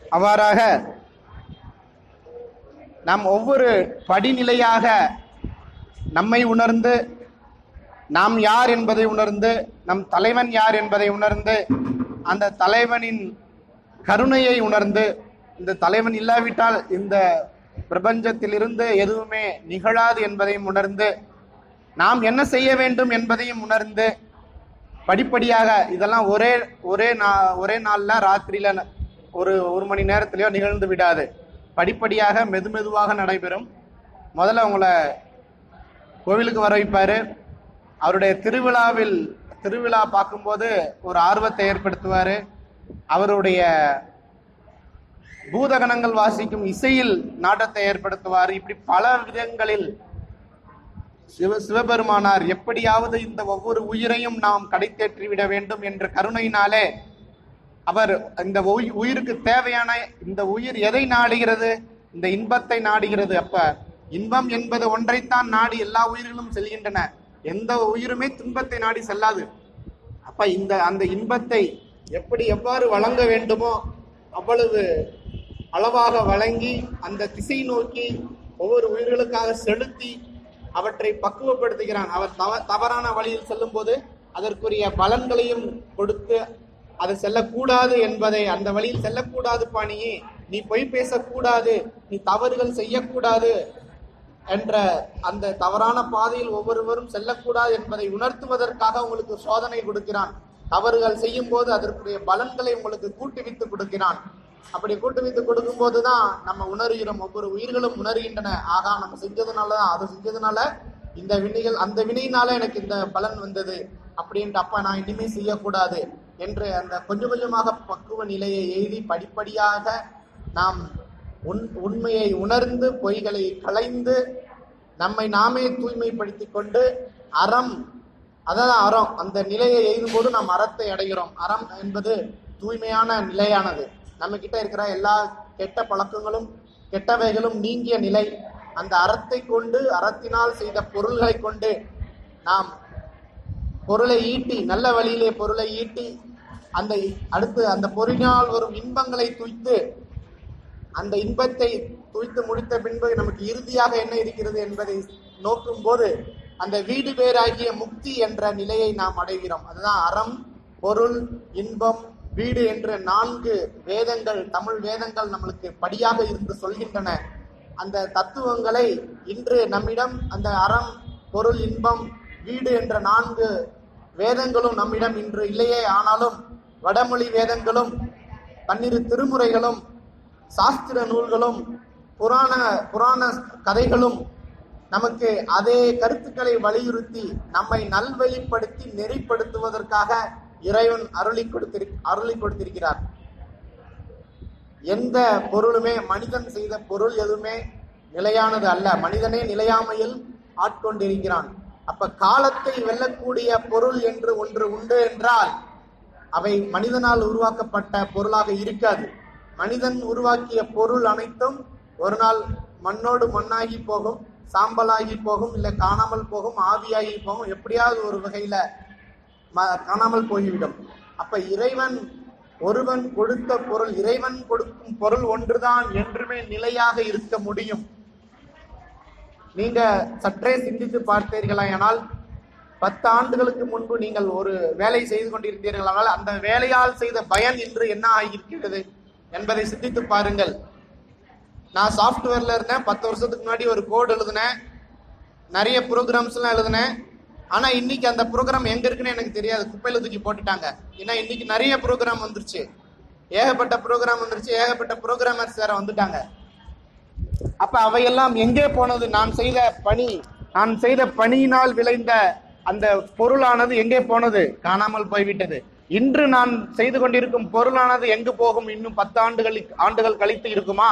அவ்வாறாக நாம் ஒவ்வொரு படிநிலையாக நம்மை உணர்ந்து நாம் யார் என்பதை உணர்ந்து நம் தலைவன் யார் என்பதை உணர்ந்து அந்த தலைவனின் கருணையை உணர்ந்து இந்த தலைவன் இல்லாவிட்டால் இந்த பிரபஞ்சத்திலிருந்து எதுவுமே நிகழாது என்பதையும் உணர்ந்து நாம் என்ன செய்ய வேண்டும் என்பதையும் உணர்ந்து படிப்படியாக இதெல்லாம் ஒரே ஒரே நா ஒரே நாள்ல ராத்திரியில ந- ஒரு ஒரு மணி நேரத்திலயோ நிகழ்ந்து விடாது படிப்படியாக மெதுமெதுவாக நடைபெறும் முதல்ல உங்களை கோவிலுக்கு வர வைப்பாரு அவருடைய திருவிழாவில் திருவிழா பார்க்கும்போது ஒரு ஆர்வத்தை ஏற்படுத்துவாரு அவருடைய பூதகணங்கள் வாசிக்கும் இசையில் நாட்டத்தை ஏற்படுத்துவார் இப்படி பல விதங்களில் சிவ சிவபெருமானார் எப்படியாவது இந்த ஒவ்வொரு உயிரையும் நாம் கடைத்தேற்றி விட வேண்டும் என்ற கருணையினாலே அவர் இந்த உயி- உயிருக்கு தேவையான இந்த உயிர் எதை நாடுகிறது இந்த இன்பத்தை நாடுகிறது அப்ப இன்பம் என்பது ஒன்றைத்தான் நாடி எல்லா உயிர்களும் செல்கின்றன எந்த உயிருமே துன்பத்தை நாடி செல்லாது அப்ப இந்த அந்த இன்பத்தை எப்படி எவ்வாறு வழங்க வேண்டுமோ அவ்வளவு அளவாக வழங்கி அந்த திசை நோக்கி ஒவ்வொரு உயிர்களுக்காக செலுத்தி அவற்றை பக்குவப்படுத்துகிறான் அவர் தவ தவறான வழியில் செல்லும்போது அதற்குரிய பலன்களையும் கொடுத்து அது செல்லக்கூடாது என்பதை அந்த வழியில் செல்லக்கூடாது பாணியே நீ பொய் பேசக்கூடாது நீ தவறுகள் செய்யக்கூடாது என்ற அந்த தவறான பாதையில் ஒவ்வொருவரும் செல்லக்கூடாது என்பதை உணர்த்துவதற்காக உங்களுக்கு சோதனை கொடுக்கிறான் தவறுகள் செய்யும் போது அதற்குரிய பலன்களை உங்களுக்கு கூட்டுவித்து கொடுக்கிறான் அப்படி கூட்டுவித்து கொடுக்கும் போதுதான் நம்ம உணர்கிறோம் ஒவ்வொரு உயிர்களும் உணர்கின்றன ஆகா நம்ம செஞ்சதுனால தான் அது செஞ்சதுனால இந்த வினைகள் அந்த வினையினால எனக்கு இந்த பலன் வந்தது அப்படின்ட்டு அப்ப நான் இனிமே செய்யக்கூடாது என்று அந்த கொஞ்சம் கொஞ்சமாக பக்குவ நிலையை எழுதி படிப்படியாக நாம் உண் உண்மையை உணர்ந்து பொய்களை களைந்து நம்மை நாமே தூய்மைப்படுத்திக் கொண்டு அறம் அதான் அறம் அந்த நிலையை எய்தும் போது நாம் அறத்தை அடைகிறோம் அறம் என்பது தூய்மையான நிலையானது நம்ம கிட்ட இருக்கிற எல்லா கெட்ட பழக்கங்களும் கெட்டவைகளும் நீங்கிய நிலை அந்த அறத்தை கொண்டு அறத்தினால் செய்த பொருள்களை கொண்டு நாம் பொருளை ஈட்டி நல்ல வழியிலே பொருளை ஈட்டி அந்த அடுத்து அந்த பொருளினால் வரும் இன்பங்களை துய்த்து அந்த இன்பத்தை துய்த்து முடித்த பின்பு நமக்கு இறுதியாக என்ன இருக்கிறது என்பதை நோக்கும் போது அந்த வீடு பேராகிய முக்தி என்ற நிலையை நாம் அடைகிறோம் அதுதான் அறம் பொருள் இன்பம் வீடு என்ற நான்கு வேதங்கள் தமிழ் வேதங்கள் நம்மளுக்கு படியாக இருந்து சொல்கின்றன அந்த தத்துவங்களை இன்று நம்மிடம் அந்த அறம் பொருள் இன்பம் வீடு என்ற நான்கு வேதங்களும் நம்மிடம் இன்று இல்லையே ஆனாலும் வடமொழி வேதங்களும் பன்னிரு திருமுறைகளும் சாஸ்திர நூல்களும் புராண புராண கதைகளும் நமக்கு அதே கருத்துக்களை வலியுறுத்தி நம்மை நல்வழிப்படுத்தி நெறிப்படுத்துவதற்காக இறைவன் அருளி கொடுத்திரு அருளி கொடுத்திருக்கிறார் எந்த பொருளுமே மனிதன் செய்த பொருள் எதுவுமே நிலையானது அல்ல மனிதனே நிலையாமையில் ஆட்கொண்டிருக்கிறான் அப்ப காலத்தை வெல்லக்கூடிய பொருள் என்று ஒன்று உண்டு என்றால் அவை மனிதனால் உருவாக்கப்பட்ட பொருளாக இருக்காது மனிதன் உருவாக்கிய பொருள் அனைத்தும் ஒரு நாள் மண்ணோடு மண்ணாகி போகும் சாம்பலாகி போகும் இல்லை காணாமல் போகும் ஆவியாகி போகும் எப்படியாவது ஒரு வகையில ம- காணாமல் போய்விடும் அப்ப இறைவன் ஒருவன் கொடுத்த பொருள் இறைவன் கொடுக்கும் பொருள் ஒன்றுதான் என்றுமே நிலையாக இருக்க முடியும் நீங்க சற்றே சிந்தித்து பார்த்தீர்களானால் பத்து ஆண்டுகளுக்கு முன்பு நீங்கள் ஒரு வேலை செய்து கொண்டிருந்தீர்களானால் அந்த வேலையால் செய்த பயன் இன்று என்ன ஆகியிருக்கிறது என்பதை சிந்தித்து பாருங்கள் நான் சாஃப்ட்வேர்ல இருந்தேன் பத்து வருஷத்துக்கு முன்னாடி ஒரு கோட் எழுதினேன் நிறைய ப்ரோக்ராம்ஸ் எல்லாம் எழுதினேன் ஆனா இன்னைக்கு அந்த ப்ரோக்ராம் எங்க இருக்குன்னு எனக்கு தெரியாது குப்பையில தூக்கி போட்டுட்டாங்க ஏன்னா இன்னைக்கு நிறைய ப்ரோக்ராம் வந்துருச்சு ஏகப்பட்ட ப்ரோக்ராம் வந்துருச்சு ஏகப்பட்ட ப்ரோக்ராமர்ஸ் வேற வந்துட்டாங்க அப்ப அவையெல்லாம் எங்கே போனது நான் செய்த பணி நான் செய்த பணியினால் விளைந்த அந்த பொருளானது எங்கே போனது காணாமல் போய்விட்டது இன்று நான் செய்து கொண்டிருக்கும் பொருளானது எங்கு போகும் இன்னும் பத்து ஆண்டுகள் ஆண்டுகள் கழித்து இருக்குமா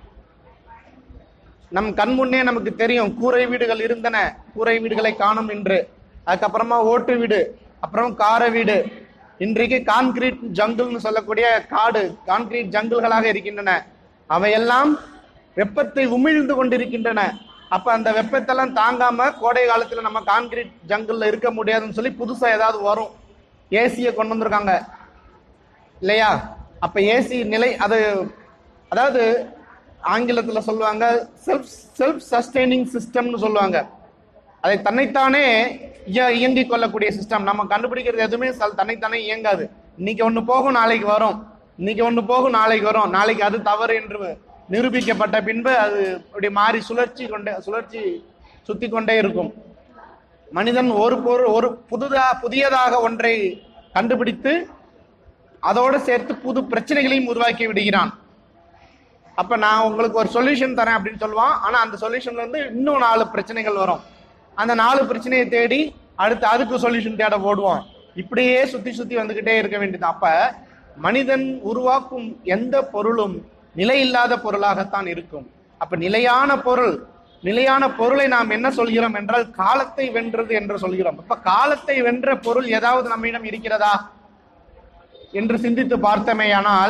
நம் கண் முன்னே நமக்கு தெரியும் கூரை வீடுகள் இருந்தன கூரை வீடுகளை காணும் இன்று அதுக்கப்புறமா ஓட்டு வீடு அப்புறம் கார வீடு இன்றைக்கு கான்கிரீட் ஜங்கிள்னு சொல்லக்கூடிய காடு கான்கிரீட் ஜங்கிள்களாக இருக்கின்றன அவையெல்லாம் வெப்பத்தை உமிழ்ந்து கொண்டிருக்கின்றன அப்ப அந்த வெப்பத்தெல்லாம் தாங்காம கோடை காலத்துல நம்ம கான்கிரீட் ஜங்கிள்ல இருக்க முடியாதுன்னு சொல்லி புதுசா ஏதாவது வரும் ஏசியை கொண்டு வந்திருக்காங்க இல்லையா அப்ப ஏசி நிலை அது அதாவது ஆங்கிலத்துல சொல்லுவாங்க செல்ஃப் செல்ஃப் சஸ்டைனிங் சிஸ்டம்னு சொல்லுவாங்க அதை தன்னைத்தானே இய- இயங்கிக் கொள்ளக்கூடிய சிஸ்டம் நம்ம கண்டுபிடிக்கிறது எதுவுமே சல்- தன்னைத்தானே இயங்காது இன்னைக்கு ஒண்ணு போகும் நாளைக்கு வரும் இன்னைக்கு ஒண்ணு போகும் நாளைக்கு வரும் நாளைக்கு அது தவறு என்று நிரூபிக்கப்பட்ட பின்பு அது இப்படி மாறி சுழற்சி கொண்டே சுழற்சி சுத்தி கொண்டே இருக்கும் மனிதன் ஒரு பொருள் ஒரு புதுதா புதியதாக ஒன்றை கண்டுபிடித்து அதோடு சேர்த்து புது பிரச்சனைகளையும் உருவாக்கி விடுகிறான் அப்ப நான் உங்களுக்கு ஒரு சொல்யூஷன் தரேன் அப்படின்னு சொல்லுவான் ஆனா அந்த சொல்யூஷன்ல இருந்து இன்னும் நாலு பிரச்சனைகள் வரும் அந்த நாலு பிரச்சனையை தேடி அடுத்து அதுக்கு சொல்யூஷன் தேட ஓடுவோம் இப்படியே சுத்தி சுத்தி வந்துகிட்டே இருக்க வேண்டியது அப்ப மனிதன் உருவாக்கும் எந்த பொருளும் நிலையில்லாத பொருளாகத்தான் இருக்கும் அப்ப நிலையான பொருள் நிலையான பொருளை நாம் என்ன சொல்கிறோம் என்றால் காலத்தை வென்றது என்று சொல்கிறோம் அப்ப காலத்தை வென்ற பொருள் ஏதாவது நம்மிடம் இருக்கிறதா என்று சிந்தித்து பார்த்தமேயானால்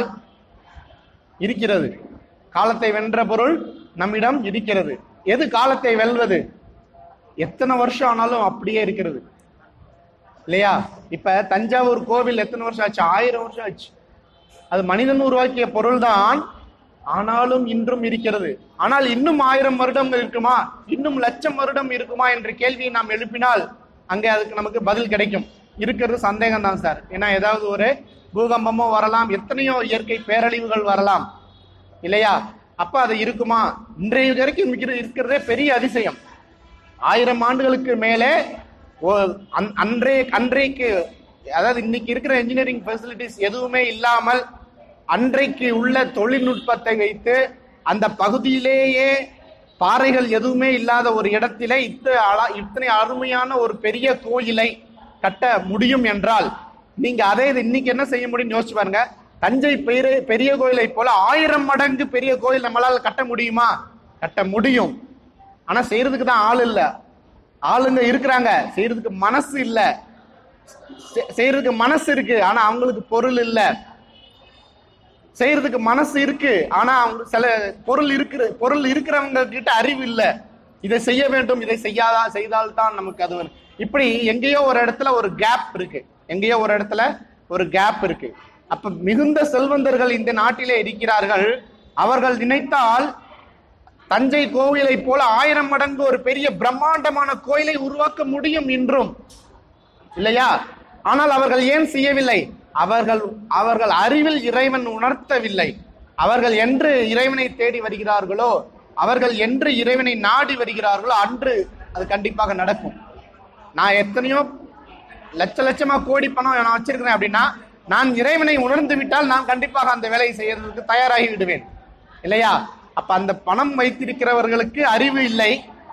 இருக்கிறது காலத்தை வென்ற பொருள் நம்மிடம் இருக்கிறது எது காலத்தை வெல்வது எத்தனை வருஷம் ஆனாலும் அப்படியே இருக்கிறது இல்லையா இப்ப தஞ்சாவூர் கோவில் எத்தனை வருஷம் ஆச்சு ஆயிரம் வருஷம் ஆச்சு அது மனிதன் உருவாக்கிய பொருள்தான் ஆனாலும் இன்றும் இருக்கிறது ஆனால் இன்னும் ஆயிரம் வருடம் இருக்குமா இன்னும் லட்சம் வருடம் இருக்குமா என்ற கேள்வியை நாம் எழுப்பினால் அங்கே அதுக்கு நமக்கு பதில் கிடைக்கும் இருக்கிறது சந்தேகம் தான் சார் ஏன்னா ஏதாவது ஒரு பூகம்பமோ வரலாம் எத்தனையோ இயற்கை பேரழிவுகள் வரலாம் இல்லையா அப்ப அது இருக்குமா இன்றைய வரைக்கும் இருக்கிற- இருக்கிறதே பெரிய அதிசயம் ஆயிரம் ஆண்டுகளுக்கு மேலே ஓ- அன்- அன்றைய அன்றைக்கு அதாவது இன்னைக்கு இருக்கிற இன்ஜினியரிங் ஃபெசிலிட்டிஸ் எதுவுமே இல்லாமல் அன்றைக்கு உள்ள தொழில்நுட்பத்தை வைத்து அந்த பகுதியிலேயே பாறைகள் எதுவுமே இல்லாத ஒரு இடத்திலே இத்த அழ- இத்தனை அருமையான ஒரு பெரிய கோயிலை கட்ட முடியும் என்றால் நீங்க அதே இது இன்னைக்கு என்ன செய்ய முடியும்னு யோசிச்சு பாருங்க தஞ்சை பெரிய பெரிய கோயிலை போல ஆயிரம் மடங்கு பெரிய கோயில் நம்மளால கட்ட முடியுமா கட்ட முடியும் ஆனா செய்யறதுக்கு தான் ஆள் இல்ல ஆளுங்க இருக்கிறாங்க செய்யறதுக்கு மனசு இல்ல செ- செய்யறதுக்கு மனசு இருக்கு ஆனா அவங்களுக்கு பொருள் இல்ல செய்யறதுக்கு மனசு இருக்கு ஆனா அவங்க சில பொருள் இருக்கிற பொருள் இருக்கிறவங்க கிட்ட அறிவு இல்ல இதை செய்ய வேண்டும் இதை செய்யாதா செய்தால்தான் நமக்கு அது வரும். இப்படி எங்கேயோ ஒரு இடத்துல ஒரு கேப் இருக்கு எங்கேயோ ஒரு இடத்துல ஒரு கேப் இருக்கு அப்ப மிகுந்த செல்வந்தர்கள் இந்த நாட்டிலே இருக்கிறார்கள் அவர்கள் நினைத்தால் தஞ்சை கோவிலை போல ஆயிரம் மடங்கு ஒரு பெரிய பிரம்மாண்டமான கோயிலை உருவாக்க முடியும் இன்றும் இல்லையா ஆனால் அவர்கள் ஏன் செய்யவில்லை அவர்கள் அவர்கள் அறிவில் இறைவன் உணர்த்தவில்லை அவர்கள் என்று இறைவனை தேடி வருகிறார்களோ அவர்கள் என்று இறைவனை நாடி வருகிறார்களோ அன்று அது கண்டிப்பாக நடக்கும் நான் எத்தனையோ லட்ச லட்சமா கோடி பணம் நான் வச்சிருக்கிறேன் அப்படின்னா நான் இறைவனை உணர்ந்து விட்டால் நான் கண்டிப்பாக அந்த வேலையை செய்யறதுக்கு தயாராகி விடுவேன் இல்லையா அப்ப அந்த பணம் வைத்திருக்கிறவர்களுக்கு அறிவு இல்லை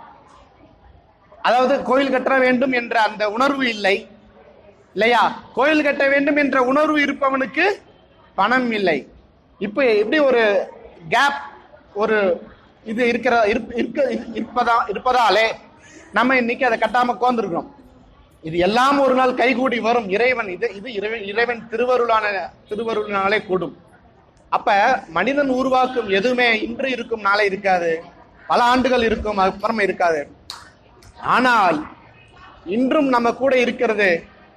அதாவது கோயில் கட்ட வேண்டும் என்ற அந்த உணர்வு இல்லை இல்லையா கோயில் கட்ட வேண்டும் என்ற உணர்வு இருப்பவனுக்கு பணம் இல்லை இப்போ எப்படி ஒரு கேப் ஒரு இது இருக்கிற இருப்ப- இருக்க இருப்பதா இருப்பதாலே நம்ம இன்னைக்கு அதை கட்டாம உட்கார்ந்துருக்கிறோம் இது எல்லாம் ஒரு நாள் கைகூடி வரும் இறைவன் இது இது இறைவன் இறைவன் திருவருளான திருவருளினாலே கூடும் அப்ப மனிதன் உருவாக்கும் எதுவுமே இன்று இருக்கும் நாளை இருக்காது பல ஆண்டுகள் இருக்கும் அப்புறம் இருக்காது ஆனால் இன்றும் நம்ம கூட இருக்கிறது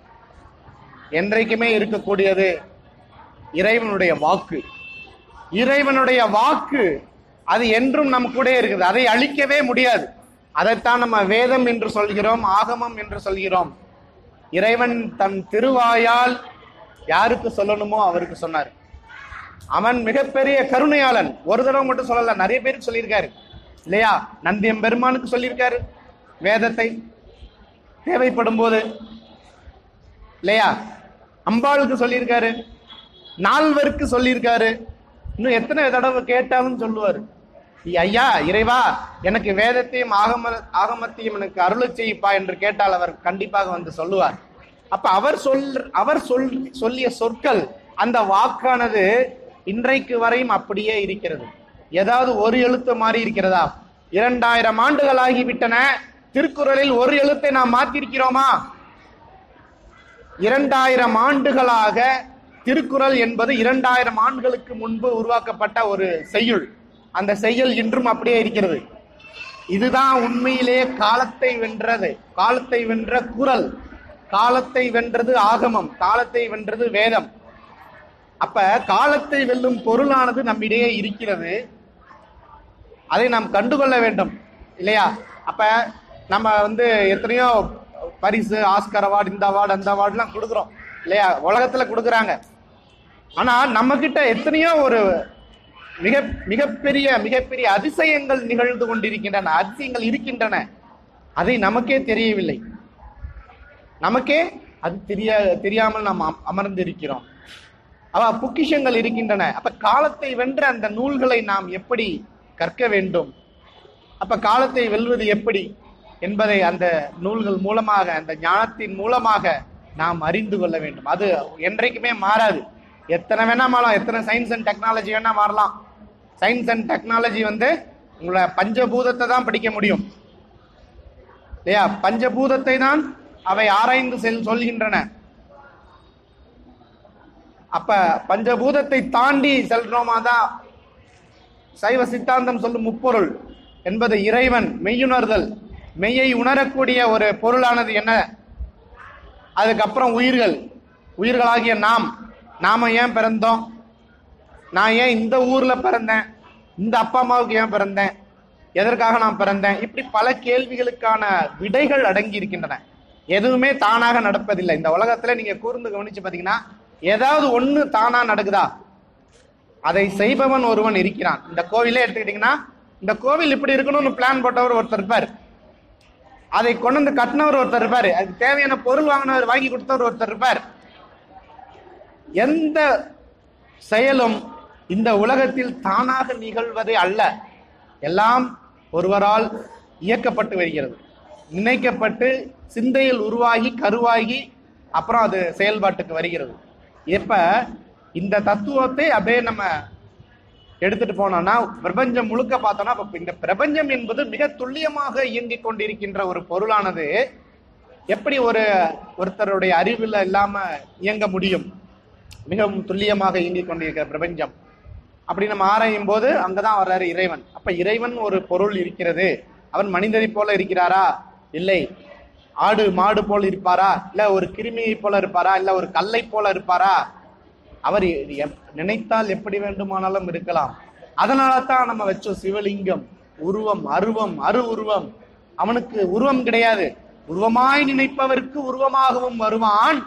என்றைக்குமே இருக்கக்கூடியது இறைவனுடைய வாக்கு இறைவனுடைய வாக்கு அது என்றும் நம்ம கூட இருக்குது அதை அழிக்கவே முடியாது அதைத்தான் நம்ம வேதம் என்று சொல்கிறோம் ஆகமம் என்று சொல்கிறோம் இறைவன் தன் திருவாயால் யாருக்கு சொல்லணுமோ அவருக்கு சொன்னார் அவன் மிகப்பெரிய கருணையாளன் ஒரு தடவை மட்டும் சொல்லல நிறைய பேருக்கு சொல்லியிருக்காரு இல்லையா நந்தியம் பெருமானுக்கு சொல்லியிருக்காரு வேதத்தை தேவைப்படும் போது இல்லையா அம்பாளுக்கு சொல்லியிருக்காரு நால்வருக்கு சொல்லியிருக்காரு இன்னும் எத்தனை தடவை கேட்டாலும் சொல்லுவாரு ஐயா இறைவா எனக்கு வேதத்தையும் ஆகம ஆகமத்தையும் எனக்கு அருளச் செய்ப்பா என்று கேட்டால் அவர் கண்டிப்பாக வந்து சொல்லுவார் அப்ப அவர் சொல் அவர் சொல் சொல்லிய சொற்கள் அந்த வாக்கானது இன்றைக்கு வரையும் அப்படியே இருக்கிறது ஏதாவது ஒரு எழுத்து மாறி இருக்கிறதா இரண்டாயிரம் ஆண்டுகள் ஆகிவிட்டன திருக்குறளில் ஒரு எழுத்தை நாம் மாற்றிருக்கிறோமா இரண்டாயிரம் ஆண்டுகளாக திருக்குறள் என்பது இரண்டாயிரம் ஆண்டுகளுக்கு முன்பு உருவாக்கப்பட்ட ஒரு செய்யுள் அந்த செய்யுள் இன்றும் அப்படியே இருக்கிறது இதுதான் உண்மையிலேயே காலத்தை வென்றது காலத்தை வென்ற குறள் காலத்தை வென்றது ஆகமம் காலத்தை வென்றது வேதம் அப்ப காலத்தை வெல்லும் பொருளானது நம்மிடையே இருக்கிறது அதை நாம் கண்டுகொள்ள வேண்டும் இல்லையா அப்ப நம்ம வந்து எத்தனையோ பரிசு ஆஸ்கர் அவார்டு இந்த அவார்டு அந்த அவார்டுலாம் கொடுக்குறோம் இல்லையா உலகத்துல கொடுக்குறாங்க ஆனா நம்ம கிட்ட எத்தனையோ ஒரு மிக மிகப்பெரிய மிகப்பெரிய அதிசயங்கள் நிகழ்ந்து கொண்டிருக்கின்றன அதிசயங்கள் இருக்கின்றன அதை நமக்கே தெரியவில்லை நமக்கே அது தெரிய தெரியாமல் நாம் அம்- அமர்ந்திருக்கிறோம் அவ பொக்கிஷங்கள் இருக்கின்றன அப்ப காலத்தை வென்ற அந்த நூல்களை நாம் எப்படி கற்க வேண்டும் அப்ப காலத்தை வெல்வது எப்படி என்பதை அந்த நூல்கள் மூலமாக அந்த ஞானத்தின் மூலமாக நாம் அறிந்து கொள்ள வேண்டும் அது என்றைக்குமே மாறாது எத்தனை வேணா மாறலாம் எத்தனை சயின்ஸ் அண்ட் டெக்னாலஜி வேணா மாறலாம் சயின்ஸ் அண்ட் டெக்னாலஜி வந்து உங்களை பஞ்சபூதத்தை தான் படிக்க முடியும் இல்லையா பஞ்சபூதத்தை தான் அவை ஆராய்ந்து செல் சொல்கின்றன அப்ப பஞ்சபூதத்தை தாண்டி செல்றோமா தான் சைவ சித்தாந்தம் சொல்லும் முப்பொருள் என்பது இறைவன் மெய்யுணர்தல் மெய்யை உணரக்கூடிய ஒரு பொருளானது என்ன அதுக்கப்புறம் உயிர்கள் உயிர்களாகிய நாம் நாம ஏன் பிறந்தோம் நான் ஏன் இந்த ஊர்ல பிறந்தேன் இந்த அப்பா அம்மாவுக்கு ஏன் பிறந்தேன் எதற்காக நான் பிறந்தேன் இப்படி பல கேள்விகளுக்கான விடைகள் அடங்கி இருக்கின்றன எதுவுமே தானாக நடப்பதில்லை இந்த உலகத்துல நீங்க கூர்ந்து கவனிச்சு பாத்தீங்கன்னா ஏதாவது ஒண்ணு தானா நடக்குதா அதை செய்பவன் ஒருவன் இருக்கிறான் இந்த கோவிலே எடுத்துக்கிட்டீங்கன்னா இந்த கோவில் இப்படி இருக்கணும்னு பிளான் போட்டவர் ஒருத்தர் இருப்பார் அதை கொண்டு வந்து கட்டினவர் ஒருத்தர் இருப்பார் அதுக்கு தேவையான பொருள் வாங்கினவர் வாங்கி கொடுத்தவர் ஒருத்தர் இருப்பார் எந்த செயலும் இந்த உலகத்தில் தானாக நிகழ்வதே அல்ல எல்லாம் ஒருவரால் இயக்கப்பட்டு வருகிறது நினைக்கப்பட்டு சிந்தையில் உருவாகி கருவாகி அப்புறம் அது செயல்பாட்டுக்கு வருகிறது இப்ப இந்த தத்துவத்தை அப்படியே நம்ம எடுத்துட்டு போனோம்னா பிரபஞ்சம் முழுக்க பார்த்தோம்னா அப்ப இந்த பிரபஞ்சம் என்பது மிக துல்லியமாக இயங்கிக் கொண்டிருக்கின்ற ஒரு பொருளானது எப்படி ஒரு ஒருத்தருடைய அறிவில் இல்லாம இயங்க முடியும் மிகவும் துல்லியமாக இயங்கிக் கொண்டிருக்கிற பிரபஞ்சம் அப்படி நம்ம ஆராயும் போது அங்கதான் வர்றாரு இறைவன் அப்ப இறைவன் ஒரு பொருள் இருக்கிறது அவன் மனிதனை போல இருக்கிறாரா இல்லை ஆடு மாடு போல இருப்பாரா இல்ல ஒரு கிருமியை போல இருப்பாரா இல்ல ஒரு கல்லை போல இருப்பாரா அவர் எப்- நினைத்தால் எப்படி வேண்டுமானாலும் இருக்கலாம் அதனால தான் நம்ம வச்சோம் சிவலிங்கம் உருவம் அருவம் அரு உருவம் அவனுக்கு உருவம் கிடையாது உருவமாய் நினைப்பவருக்கு உருவமாகவும் வருவான்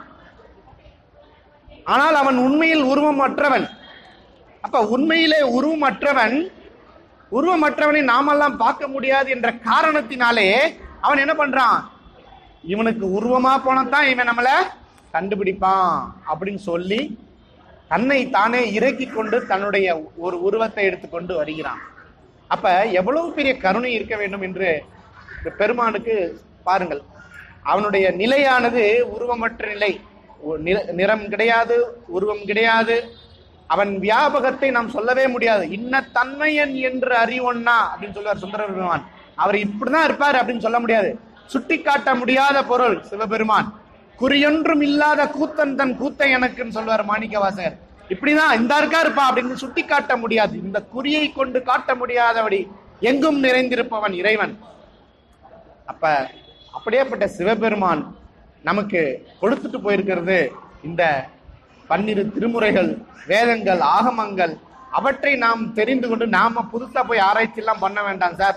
ஆனால் அவன் உண்மையில் உருவமற்றவன் அப்ப உண்மையிலே உருவமற்றவன் உருவமற்றவனை நாமெல்லாம் பார்க்க முடியாது என்ற காரணத்தினாலே அவன் என்ன பண்றான் இவனுக்கு உருவமா போனதான் இவன் நம்மள கண்டுபிடிப்பான் அப்படின்னு சொல்லி தன்னை தானே இறக்கி கொண்டு தன்னுடைய ஒரு உருவத்தை எடுத்துக்கொண்டு வருகிறான் அப்ப எவ்வளவு பெரிய கருணை இருக்க வேண்டும் என்று இந்த பெருமானுக்கு பாருங்கள் அவனுடைய நிலையானது உருவமற்ற நிலை ஒ- நிற- நிறம் கிடையாது உருவம் கிடையாது அவன் வியாபகத்தை நாம் சொல்லவே முடியாது இன்ன தன்மையன் என்று அறிவொன்னா அப்படின்னு சொல்லுவார் சுந்தர பெருமான் அவர் இப்படிதான் இருப்பார் அப்படின்னு சொல்ல முடியாது சுட்டி காட்ட முடியாத பொருள் சிவபெருமான் குறியொன்றும் இல்லாத கூத்தன் தன் கூத்தை எனக்குன்னு சொல்வார் மாணிக்க வாசகர் இப்படிதான் இந்த இருக்கா இருப்பா அப்படின்னு சுட்டி காட்ட முடியாது இந்த குறியை கொண்டு காட்ட முடியாதபடி எங்கும் நிறைந்திருப்பவன் இறைவன் அப்ப அப்படியேப்பட்ட சிவபெருமான் நமக்கு கொடுத்துட்டு போயிருக்கிறது இந்த பன்னிரு திருமுறைகள் வேதங்கள் ஆகமங்கள் அவற்றை நாம் தெரிந்து கொண்டு நாம புதுசா போய் ஆராய்ச்சி எல்லாம் பண்ண வேண்டாம் சார்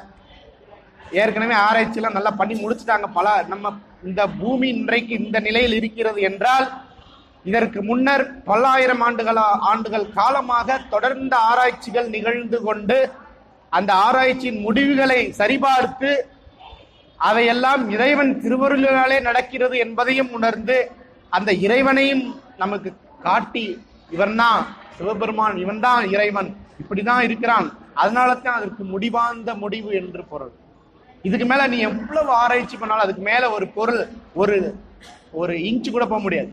ஏற்கனவே ஆராய்ச்சி எல்லாம் நல்லா பண்ணி முடிச்சுட்டாங்க பல நம்ம இந்த பூமி இன்றைக்கு இந்த நிலையில் இருக்கிறது என்றால் இதற்கு முன்னர் பல்லாயிரம் ஆண்டுகள் ஆண்டுகள் காலமாக தொடர்ந்த ஆராய்ச்சிகள் நிகழ்ந்து கொண்டு அந்த ஆராய்ச்சியின் முடிவுகளை சரிபார்த்து அவையெல்லாம் இறைவன் திருவருளாலே நடக்கிறது என்பதையும் உணர்ந்து அந்த இறைவனையும் நமக்கு காட்டி இவன்தான் சிவபெருமான் இவன்தான் இறைவன் இப்படிதான் இருக்கிறான் அதனால தான் அதற்கு முடிவாந்த முடிவு என்று பொருள் இதுக்கு மேல நீ எவ்வளவு ஆராய்ச்சி பண்ணாலும் அதுக்கு மேல ஒரு பொருள் ஒரு ஒரு இன்ச்சு கூட போக முடியாது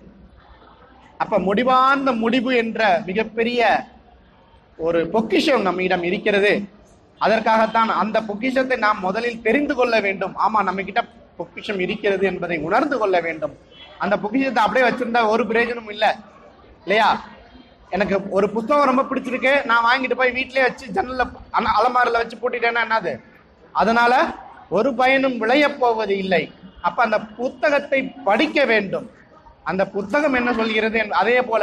அப்ப முடிவார்ந்த முடிவு என்ற மிகப்பெரிய ஒரு பொக்கிஷம் நம்மிடம் இருக்கிறது அதற்காகத்தான் அந்த பொக்கிஷத்தை நாம் முதலில் தெரிந்து கொள்ள வேண்டும் ஆமா நம்ம கிட்ட பொக்கிஷம் இருக்கிறது என்பதை உணர்ந்து கொள்ள வேண்டும் அந்த பொக்கிஷத்தை அப்படியே வச்சிருந்தா ஒரு பிரயோஜனமும் இல்லை இல்லையா எனக்கு ஒரு புத்தகம் ரொம்ப பிடிச்சிருக்கு நான் வாங்கிட்டு போய் வீட்டிலே வச்சு ஜன்னல்ல அல- அலமாரில வச்சு பூட்டிட்டேன்னா என்னது அதனால ஒரு பயனும் விளையப் போவது இல்லை அப்ப அந்த புத்தகத்தை படிக்க வேண்டும் அந்த புத்தகம் என்ன சொல்கிறது என்- அதே போல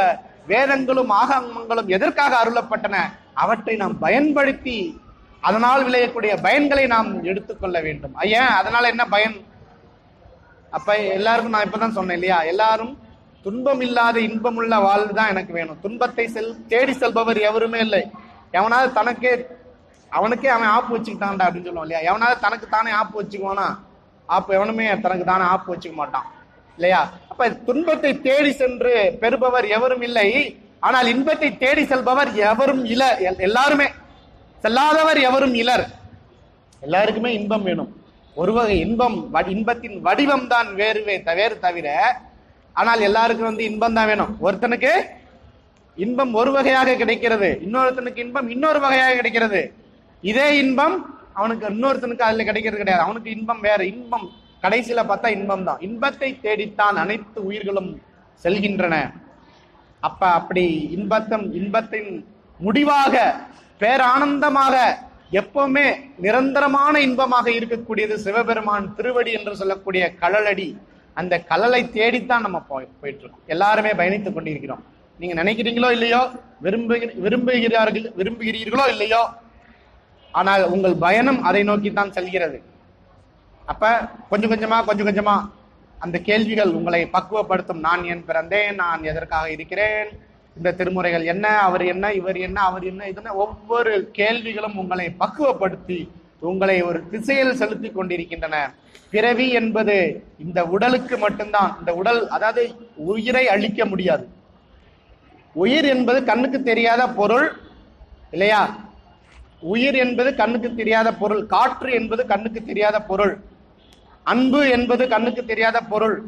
வேதங்களும் ஆகமங்களும் எதற்காக அருளப்பட்டன அவற்றை நாம் பயன்படுத்தி அதனால் விளையக்கூடிய பயன்களை நாம் எடுத்துக்கொள்ள வேண்டும் ஐயன் அதனால என்ன பயன் அப்ப எல்லாருக்கும் நான் இப்பதான் சொன்னேன் இல்லையா எல்லாரும் துன்பம் இல்லாத இன்பமுள்ள வாழ்வு தான் எனக்கு வேணும் துன்பத்தை செல் தேடி செல்பவர் எவருமே இல்லை எவனாவது தனக்கே அவனுக்கே அவன் ஆப்பு வச்சுக்கிட்டான்டா அப்படின்னு சொல்லுவான் இல்லையா எவனாவது தனக்கு தானே ஆப்பு வச்சுக்குவானா ஆப்பு எவனுமே தனக்கு தானே ஆப்பு வச்சுக்க மாட்டான் இல்லையா அப்ப துன்பத்தை தேடி சென்று பெறுபவர் எவரும் இல்லை ஆனால் இன்பத்தை தேடி செல்பவர் எவரும் இல எல்- எல்லாருமே செல்லாதவர் எவரும் இலர் எல்லாருக்குமே இன்பம் வேணும் ஒரு வகை இன்பம் வ- இன்பத்தின் வடிவம் தான் வேறுவே தவேறு தவிர ஆனால் எல்லாருக்கும் வந்து இன்பம் தான் வேணும் ஒருத்தனுக்கு இன்பம் ஒரு வகையாக கிடைக்கிறது இன்னொருத்தனுக்கு இன்பம் இன்னொரு வகையாக கிடைக்கிறது இதே இன்பம் அவனுக்கு இன்னொருத்தனுக்கு அதுல கிடைக்கிறது கிடையாது அவனுக்கு இன்பம் வேற இன்பம் கடைசியில பார்த்தா இன்பம் தான் இன்பத்தை தேடித்தான் அனைத்து உயிர்களும் செல்கின்றன அப்ப அப்படி இன்பத்தம் இன்பத்தின் முடிவாக பேரானந்தமாக எப்பவுமே நிரந்தரமான இன்பமாக இருக்கக்கூடியது சிவபெருமான் திருவடி என்று சொல்லக்கூடிய கழலடி அந்த கழலை தேடித்தான் நம்ம போய் போயிட்டு இருக்கோம் எல்லாருமே பயணித்துக் கொண்டிருக்கிறோம் நீங்க நினைக்கிறீங்களோ இல்லையோ விரும்புகிற விரும்புகிறார்கள் விரும்புகிறீர்களோ இல்லையோ ஆனால் உங்கள் பயணம் அதை நோக்கித்தான் செல்கிறது அப்ப கொஞ்சம் கொஞ்சமா கொஞ்சம் கொஞ்சமா அந்த கேள்விகள் உங்களை பக்குவப்படுத்தும் நான் ஏன் பிறந்தேன் நான் எதற்காக இருக்கிறேன் இந்த திருமுறைகள் என்ன அவர் என்ன இவர் என்ன அவர் என்ன இதுன்னு ஒவ்வொரு கேள்விகளும் உங்களை பக்குவப்படுத்தி உங்களை ஒரு திசையில் செலுத்தி கொண்டிருக்கின்றன பிறவி என்பது இந்த உடலுக்கு மட்டும்தான் இந்த உடல் அதாவது உயிரை அழிக்க முடியாது உயிர் என்பது கண்ணுக்கு தெரியாத பொருள் இல்லையா உயிர் என்பது கண்ணுக்கு தெரியாத பொருள் காற்று என்பது கண்ணுக்கு தெரியாத பொருள் அன்பு என்பது கண்ணுக்கு தெரியாத பொருள்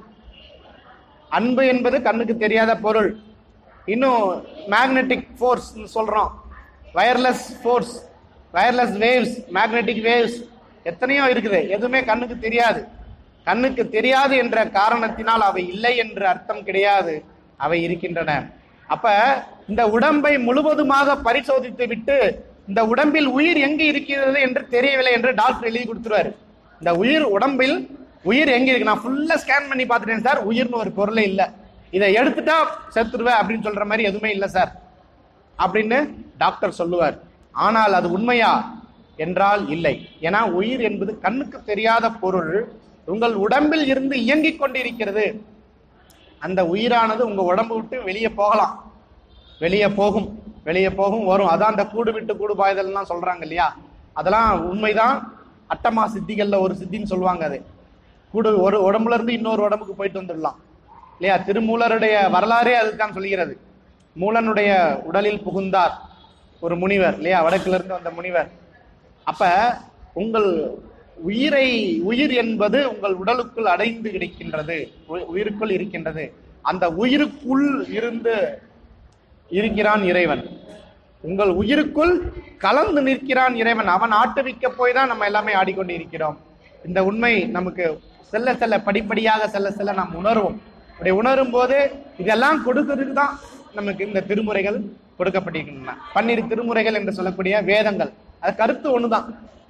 அன்பு என்பது கண்ணுக்கு தெரியாத பொருள் இன்னும் மேக்னெட்டிக் ஃபோர்ஸ் சொல்றோம் wireless force wireless waves magnetic waves எத்தனையோ இருக்குது எதுவுமே கண்ணுக்கு தெரியாது கண்ணுக்கு தெரியாது என்ற காரணத்தினால் அவை இல்லை என்ற அர்த்தம் கிடையாது அவை இருக்கின்றன அப்ப இந்த உடம்பை முழுவதுமாக பரிசோதித்து விட்டு இந்த உடம்பில் உயிர் எங்க இருக்கிறது என்று தெரியவில்லை என்று டாக்டர் எழுதி கொடுத்துருவாரு இந்த உயிர் உடம்பில் உயிர் எங்க இருக்கு நான் ஃபுல்லா ஸ்கேன் பண்ணி பார்த்துட்டேன் சார் உயிர்னு ஒரு பொருளே இல்ல இதை எடுத்துட்டா செத்துருவேன் அப்படின்னு சொல்ற மாதிரி எதுவுமே இல்லை சார் அப்படின்னு டாக்டர் சொல்லுவார் ஆனால் அது உண்மையா என்றால் இல்லை ஏன்னா உயிர் என்பது கண்ணுக்கு தெரியாத பொருள் உங்கள் உடம்பில் இருந்து இயங்கிக் கொண்டிருக்கிறது அந்த உயிரானது உங்க உடம்பு விட்டு வெளியே போகலாம் வெளியே போகும் வெளியே போகும் வரும் அதான் அந்த கூடு விட்டு கூடு பாய்தல்லாம் சொல்றாங்க இல்லையா அதெல்லாம் உண்மைதான் அட்டமா சித்திகள்ல ஒரு சித்தின்னு சொல்லுவாங்க அது கூடு ஒரு உடம்புல இருந்து இன்னொரு உடம்புக்கு போயிட்டு வந்துடலாம் இல்லையா திருமூலருடைய வரலாறே அதுதான் சொல்கிறது மூலனுடைய உடலில் புகுந்தார் ஒரு முனிவர் இல்லையா வடக்குல இருந்து வந்த முனிவர் அப்ப உங்கள் உயிரை உயிர் என்பது உங்கள் உடலுக்குள் அடைந்து கிடைக்கின்றது உ- உயிருக்குள் இருக்கின்றது அந்த உயிருக்குள் இருந்து இருக்கிறான் இறைவன் உங்கள் உயிருக்குள் கலந்து நிற்கிறான் இறைவன் அவன் ஆட்டுவிக்க போய் தான் நம்ம எல்லாமே ஆடிக்கொண்டு இருக்கிறோம் இந்த உண்மை நமக்கு செல்ல செல்ல படிப்படியாக செல்ல செல்ல நாம் உணர்வோம் அப்படி உணரும் போது இதெல்லாம் கொடுக்கறதுக்கு தான் நமக்கு இந்த திருமுறைகள் கொடுக்கப்பட்டிருக்கின்றன பன்னிரு திருமுறைகள் என்று சொல்லக்கூடிய வேதங்கள் அது கருத்து ஒண்ணுதான்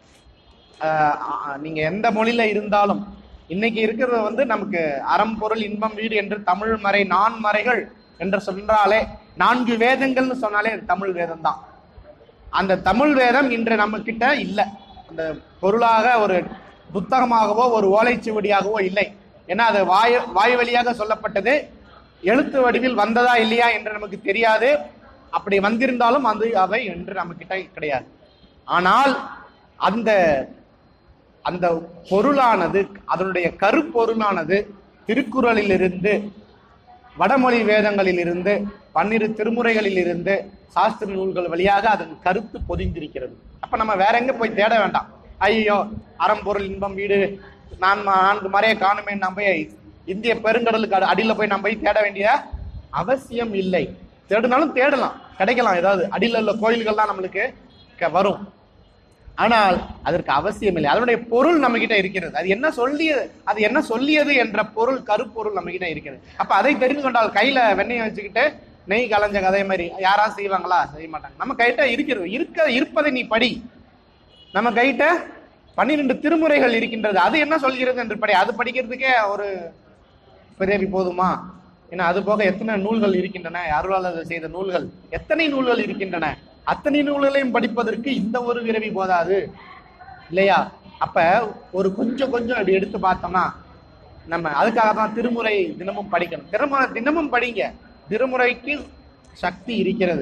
ஆஹ் ஆஹ் நீங்க எந்த மொழியில இருந்தாலும் இன்னைக்கு இருக்கிறது வந்து நமக்கு அறம் பொருள் இன்பம் வீடு என்று தமிழ் மறை நான் மறைகள் என்று சொன்னாலே நான்கு வேதங்கள்னு சொன்னாலே அது தமிழ் வேதம் தான் அந்த தமிழ் வேதம் இன்று நம்ம கிட்ட இல்லை அந்த பொருளாக ஒரு புத்தகமாகவோ ஒரு ஓலைச்சுவடியாகவோ இல்லை ஏன்னா அது வாய் வாய் வழியாக சொல்லப்பட்டது எழுத்து வடிவில் வந்ததா இல்லையா என்று நமக்கு தெரியாது அப்படி வந்திருந்தாலும் அது அவை என்று நம்ம கிட்ட கிடையாது ஆனால் அந்த அந்த பொருளானது அதனுடைய கருப்பொருளானது திருக்குறளிலிருந்து வடமொழி வேதங்களில் இருந்து பன்னிரு திருமுறைகளில் இருந்து சாஸ்திர நூல்கள் வழியாக அதன் கருத்து பொதிந்திருக்கிறது அப்ப நம்ம வேற எங்க போய் தேட வேண்டாம் ஐயோ அறம்பொருள் இன்பம் வீடு நான் ம- நான்கு மறைய காணுமே நம்ம போய் இந்திய பெருங்கடலுக்கு அடி- அடியில போய் நம்ம போய் தேட வேண்டிய அவசியம் இல்லை தேடினாலும் தேடலாம் கிடைக்கலாம் ஏதாவது அடியில உள்ள கோயில்கள்லாம் நம்மளுக்கு க- வரும் ஆனால் அதற்கு அவசியம் இல்லை அதனுடைய பொருள் நம்ம கிட்ட இருக்கிறது அது என்ன சொல்லியது அது என்ன சொல்லியது என்ற பொருள் கருப்பொருள் நம்ம கிட்ட இருக்கிறது அப்ப அதை தெரிந்து கொண்டால் கையில வெண்ணெயை வச்சுக்கிட்டு நெய் கலைஞ்ச கதை மாதிரி யாரா செய்வாங்களா செய்ய மாட்டாங்க நம்ம கைட்ட இருக்கிறது இருக்க இருப்பதை நீ படி நம்ம கைட்ட பன்னிரெண்டு திருமுறைகள் இருக்கின்றது அது என்ன சொல்கிறது என்று படி அது படிக்கிறதுக்கே ஒரு பிறவி போதுமா ஏன்னா அது போக எத்தனை நூல்கள் இருக்கின்றன அருளாளர் செய்த நூல்கள் எத்தனை நூல்கள் இருக்கின்றன அத்தனை நூல்களையும் படிப்பதற்கு இந்த ஒரு விரவி போதாது இல்லையா அப்ப ஒரு கொஞ்சம் கொஞ்சம் அப்படி எடுத்து பார்த்தோம்னா நம்ம அதுக்காக தான் திருமுறை தினமும் படிக்கணும் திருமுறை தினமும் படிங்க திருமுறைக்கு சக்தி இருக்கிறது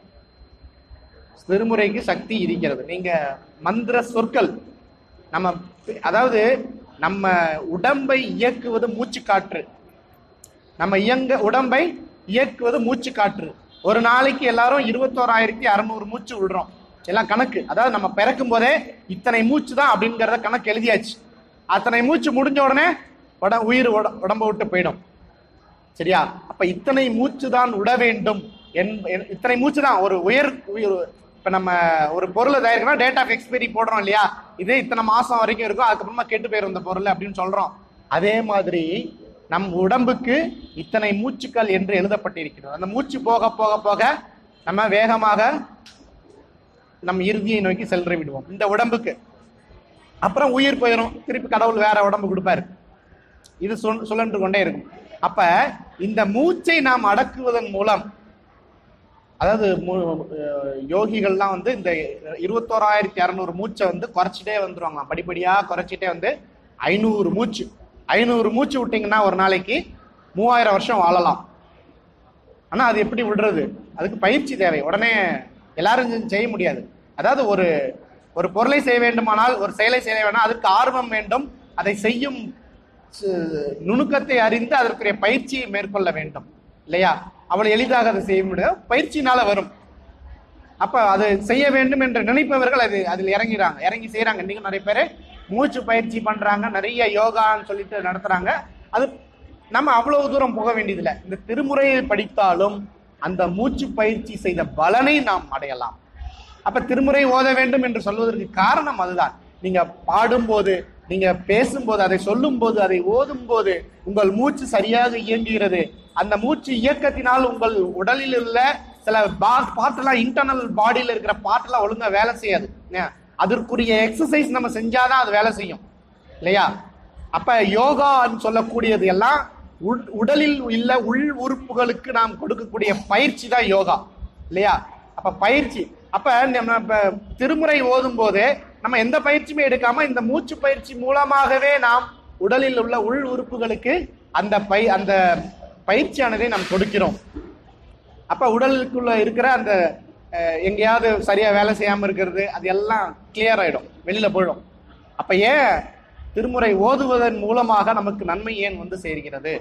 திருமுறைக்கு சக்தி இருக்கிறது நீங்க மந்திர சொற்கள் நம்ம அதாவது நம்ம உடம்பை இயக்குவது மூச்சு காற்று நம்ம இயங்க உடம்பை இயக்குவது மூச்சு காற்று ஒரு நாளைக்கு எல்லாரும் இருபத்தோராயிரத்தி அறுநூறு மூச்சு விடுறோம் எல்லாம் கணக்கு அதாவது நம்ம பிறக்கும் போதே இத்தனை மூச்சு தான் அப்படிங்கறத கணக்கு எழுதியாச்சு அத்தனை மூச்சு முடிஞ்ச உடனே உட உயிர் உட- உடம்ப விட்டு போயிடும் சரியா அப்ப இத்தனை மூச்சு தான் விட வேண்டும் என்- என்- இத்தனை மூச்சு தான் ஒரு உயர் உயிர் இப்ப நம்ம ஒரு பொருளை தயாரிக்கணும் டேட் ஆஃப் எக்ஸ்பைரி போடுறோம் இல்லையா இதே இத்தனை மாசம் வரைக்கும் இருக்கும் அதுக்கப்புறமா கெட்டு போயிடும் இந்த பொருள் அப்படின்னு சொல்றோம் அதே மாதிரி நம் உடம்புக்கு இத்தனை மூச்சுக்கள் என்று எழுதப்பட்டிருக்கிறது அந்த மூச்சு போக போக போக நம்ம வேகமாக நம் இறுதியை நோக்கி சென்று விடுவோம் இந்த உடம்புக்கு அப்புறம் உயிர் போயிடும் திருப்பி கடவுள் வேற உடம்பு கொடுப்பாரு இது சொல் சுழன்று கொண்டே இருக்கும் அப்ப இந்த மூச்சை நாம் அடக்குவதன் மூலம் அதாவது மு- அஹ் யோகிகள்லாம் வந்து இந்த இருபத்தோராயிரத்தி அறநூறு மூச்சை வந்து குறைச்சிட்டே வந்துருவாங்களாம் படிப்படியா குறைச்சிட்டே வந்து ஐநூறு மூச்சு ஐநூறு மூச்சு விட்டீங்கன்னா ஒரு நாளைக்கு மூவாயிரம் வருஷம் வாழலாம் ஆனா அது எப்படி விடுறது அதுக்கு பயிற்சி தேவை உடனே எல்லாரும் செஞ்சு செய்ய முடியாது அதாவது ஒரு ஒரு பொருளை செய்ய வேண்டுமானால் ஒரு செயலை செய்ய வேண்டாம் அதற்கு ஆர்வம் வேண்டும் அதை செய்யும் சு- நுணுக்கத்தை அறிந்து அதற்குரிய பயிற்சியை மேற்கொள்ள வேண்டும் இல்லையா அவள் எளிதாக அதை செய்ய முடியாது பயிற்சினால வரும் அப்ப அது செய்ய வேண்டும் என்று நினைப்பவர்கள் அது அதில் இறங்கிறாங்க இறங்கி செய்யறாங்க இன்னைக்கு நிறைய பேர் மூச்சு பயிற்சி பண்றாங்க நிறைய யோகான்னு சொல்லிட்டு நடத்துறாங்க அது நம்ம அவ்வளவு தூரம் போக வேண்டியதில்லை இந்த திருமுறையை படித்தாலும் அந்த மூச்சு பயிற்சி செய்த பலனை நாம் அடையலாம் அப்ப திருமுறை ஓத வேண்டும் என்று சொல்வதற்கு காரணம் அதுதான் நீங்க பாடும்போது நீங்க பேசும்போது அதை சொல்லும்போது அதை ஓதும் போது உங்கள் மூச்சு சரியாக இயங்குகிறது அந்த மூச்சு இயக்கத்தினால் உங்கள் உடலில் உள்ள சில பாட்டெல்லாம் இன்டர்னல் பாடியில இருக்கிற பாட்டெல்லாம் ஒழுங்கா வேலை செய்யாது ஏன்? அதற்குரிய எக்ஸசைஸ் நம்ம செஞ்சாதான் அது வேலை செய்யும் இல்லையா அப்ப யோகான்னு சொல்லக்கூடியது எல்லாம் உள்- உடலில் உள்ள உள் உறுப்புகளுக்கு நாம் கொடுக்கக்கூடிய பயிற்சி தான் யோகா இல்லையா அப்ப பயிற்சி அப்ப நம்ம இப்ப திருமுறை ஓதும் போது நம்ம எந்த பயிற்சியுமே எடுக்காம இந்த மூச்சு பயிற்சி மூலமாகவே நாம் உடலில் உள்ள உள் உறுப்புகளுக்கு அந்த பை அந்த பயிற்சியானதை நாம் கொடுக்கிறோம் அப்ப உடலுக்குள்ள இருக்கிற அந்த அஹ், எங்கேயாவது சரியா வேலை செய்யாம இருக்கிறது அது எல்லாம் கிளியர் ஆயிடும் வெளியில போயிடும் அப்ப ஏன் திருமுறை ஓதுவதன் மூலமாக நமக்கு நன்மை ஏன் வந்து சேர்கிறது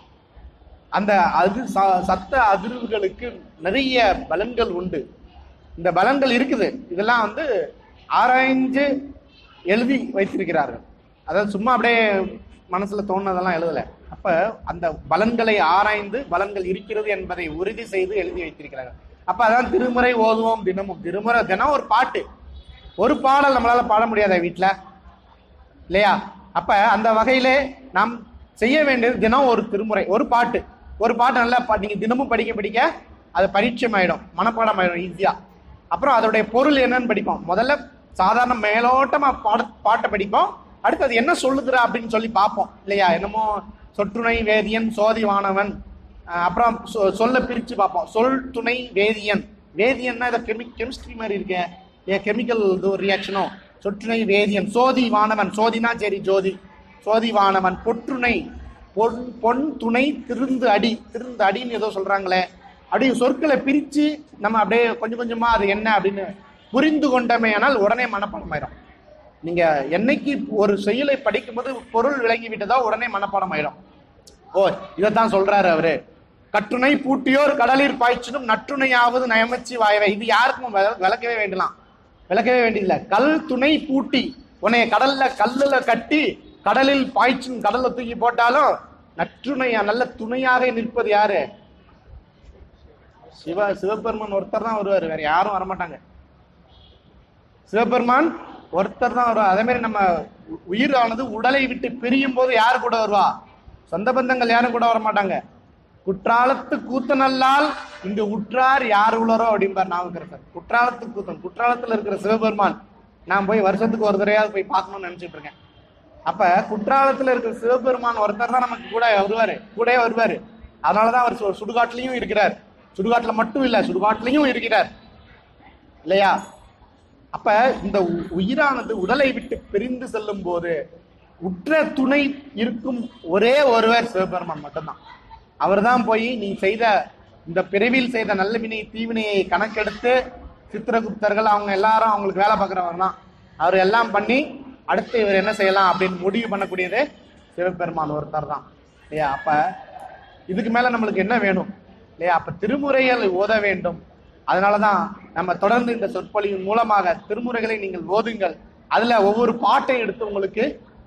அந்த அது ச- சத்த அதிர்வுகளுக்கு நிறைய பலன்கள் உண்டு இந்த பலன்கள் இருக்குது இதெல்லாம் வந்து ஆராய்ஞ்சு எழுதி வைத்திருக்கிறார்கள் அதாவது சும்மா அப்படியே மனசுல தோணுனதெல்லாம் எழுதல அப்ப அந்த பலன்களை ஆராய்ந்து பலன்கள் இருக்கிறது என்பதை உறுதி செய்து எழுதி வைத்திருக்கிறார்கள் அப்ப அதான் திருமுறை ஓதுவோம் தினமும் திருமுறை தினம் ஒரு பாட்டு ஒரு பாடல் நம்மளால பாட முடியாத வீட்ல இல்லையா அப்ப அந்த வகையிலே நாம் செய்ய வேண்டியது தினம் ஒரு திருமுறை ஒரு பாட்டு ஒரு பாட்டு நல்லா பா- நீங்க தினமும் படிக்க படிக்க அது பரிச்சயம் ஆயிடும் மனப்பாடம் ஆயிடும் ஈஸியா அப்புறம் அதோடைய பொருள் என்னன்னு படிப்போம் முதல்ல சாதாரண மேலோட்டமா பாட பாட்டை படிப்போம் அடுத்து அது என்ன சொல்லுதுடா அப்படின்னு சொல்லி பார்ப்போம் இல்லையா என்னமோ சொற்றுணை வேதியன் சோதிவானவன் அஹ் அப்புறம் சொ- சொல்ல பிரிச்சு பார்ப்போம் சொல் துணை வேதியன் வேதியன்னா இதை கெமி கெமிஸ்ட்ரி மாதிரி இருக்கே ஏன் கெமிக்கல் இது ரியாக்ஷனோ சொற்றுணை வேதியன் சோதி வானவன் சோதினா சரி ஜோதி சோதி வானவன் பொற்றுணை பொன் பொன் துணை திருந்து அடி திருந்து அடின்னு ஏதோ சொல்றாங்களே அப்படி சொற்களை பிரிச்சு நம்ம அப்படியே கொஞ்சம் கொஞ்சமா அது என்ன அப்படின்னு புரிந்து கொண்டமே ஆனால் உடனே மனப்பாடம் ஆயிடும் நீங்க என்னைக்கு ஒரு செயலை படிக்கும்போது பொருள் விளங்கி விட்டதா உடனே மனப்பாடம் ஆயிடும் ஓ இதைத்தான் சொல்றாரு அவரு கட்டுணை பூட்டியோர் கடலில் பாய்ச்சினும் நற்றுணையாவது நயமச்சி வாயவை இது யாருக்கும் விள- விளக்கவே வேண்டலாம் விளக்கவே வேண்டியதில்லை கல் துணை பூட்டி உன்னைய கடல்ல கல்லுல கட்டி கடலில் பாய்ச்சும் கடல்ல தூக்கி போட்டாலும் நற்றுணையா நல்ல துணையாக நிற்பது யாரு சிவ சிவபெருமான் ஒருத்தர் தான் வருவாரு வேற யாரும் வரமாட்டாங்க சிவபெருமான் ஒருத்தர் தான் வருவார் அதே மாதிரி நம்ம உ- உயிரானது உடலை விட்டு பிரியும் போது யார் கூட வருவா சொந்த பந்தங்கள் யாரும் கூட வர மாட்டாங்க குற்றாலத்து கூத்தனல்லால் இங்கு உற்றார் யார் உள்ளரோ அப்படிம்பார் நாவுக்கரசர் குற்றாலத்து கூத்தன் குற்றாலத்துல இருக்கிற சிவபெருமான் நான் போய் வருஷத்துக்கு ஒரு தடவையாவது போய் பார்க்கணும்னு நினைச்சிட்டு இருக்கேன் அப்ப குற்றாலத்துல இருக்கிற சிவபெருமான் ஒருத்தர் தான் நமக்கு கூட வருவாரு கூடயே வருவாரு அதனாலதான் அவர் சு- சுடுகாட்டிலையும் இருக்கிறார் சுடுகாட்டுல மட்டும் இல்ல சுடுகாட்டிலையும் இருக்கிறார் இல்லையா அப்ப இந்த உ- உயிரானது உடலை விட்டு பிரிந்து செல்லும் போது உற்ற துணை இருக்கும் ஒரே ஒருவர் சிவபெருமான் மட்டும்தான் அவர்தான் போய் நீ செய்த இந்த பிறவியில் செய்த நல்ல வினை தீவினையை கணக்கெடுத்து சித்திரகுப்தர்கள் அவங்க எல்லாரும் அவங்களுக்கு வேலை பார்க்குறவர் தான் அவர் எல்லாம் பண்ணி அடுத்து இவர் என்ன செய்யலாம் அப்படின்னு முடிவு பண்ணக்கூடியது சிவபெருமான் ஒருத்தர் தான் இல்லையா அப்ப இதுக்கு மேல நம்மளுக்கு என்ன வேணும் இல்லையா அப்ப திருமுறைகள் ஓத வேண்டும் அதனாலதான் நம்ம தொடர்ந்து இந்த சொற்பொழிவின் மூலமாக திருமுறைகளை நீங்கள் ஓதுங்கள் அதுல ஒவ்வொரு பாட்டை எடுத்து உங்களுக்கு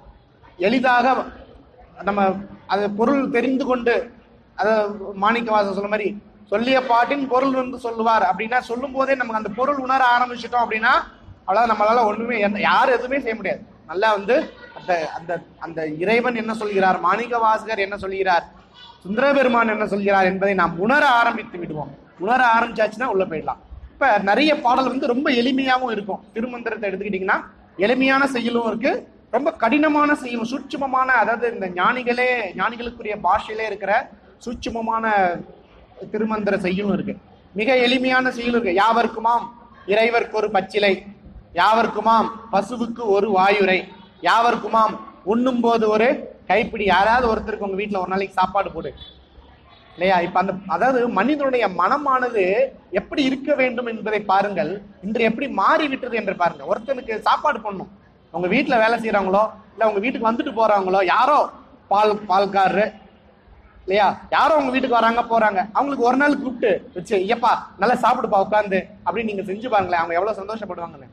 எளிதாக நம்ம அது பொருள் தெரிந்து கொண்டு அத மாணிக்கவாசன் சொன்ன மாதிரி சொல்லிய பாட்டின் பொருள் வந்து சொல்லுவார் அப்படின்னா சொல்லும் போதே நமக்கு அந்த பொருள் உணர ஆரம்பிச்சிட்டோம் அப்படின்னா அவ்வளவு நம்மளால ஒண்ணுமே எந்த- யாரும் எதுவுமே செய்ய முடியாது நல்லா வந்து அந்த அந்த அந்த இறைவன் என்ன சொல்கிறார் மாணிக்க வாசகர் என்ன சொல்கிறார் சுந்தர பெருமான் என்ன சொல்கிறார் என்பதை நாம் உணர ஆரம்பித்து விடுவோம் உணர ஆரம்பிச்சாச்சுன்னா உள்ள போயிடலாம் இப்ப நிறைய பாடல் வந்து ரொம்ப எளிமையாவும் இருக்கும் திருமந்திரத்தை எடுத்துக்கிட்டீங்கன்னா எளிமையான செயலும் இருக்கு ரொம்ப கடினமான செயலும் சூட்சுமமான அதாவது இந்த ஞானிகளே ஞானிகளுக்குரிய பாஷையிலே இருக்கிற சூட்சுமமான திருமந்திர செய்யும் இருக்கு மிக எளிமையான செய்யுள் இருக்கு யாவர்க்குமாம் இறைவர்க்கு ஒரு பச்சிலை யாவர்க்குமாம் பசுவுக்கு ஒரு வாயுரை யாவர்க்குமாம் உண்ணும் போது ஒரு கைப்பிடி யாராவது ஒருத்தருக்கு உங்க வீட்டுல ஒரு நாளைக்கு சாப்பாடு போடு இல்லையா இப்ப அந்த அதாவது மனிதனுடைய மனமானது எப்படி இருக்க வேண்டும் என்பதை பாருங்கள் இன்று எப்படி மாறி விட்டது என்று பாருங்க ஒருத்தனுக்கு சாப்பாடு பண்ணும் உங்க வீட்டுல வேலை செய்யறவங்களோ இல்ல உங்க வீட்டுக்கு வந்துட்டு போறவங்களோ யாரோ பால் பால்காரரு இல்லையா யாரோ உங்க வீட்டுக்கு வராங்க போறாங்க அவங்களுக்கு ஒரு நாள் கூப்பிட்டு வச்சு ஐயப்பா நல்லா சாப்பிடுப்பா உட்காந்து அப்படின்னு நீங்க செஞ்சு பாருங்களேன் அவங்க எவ்வளவு சந்தோஷப்படுவாங்கன்னு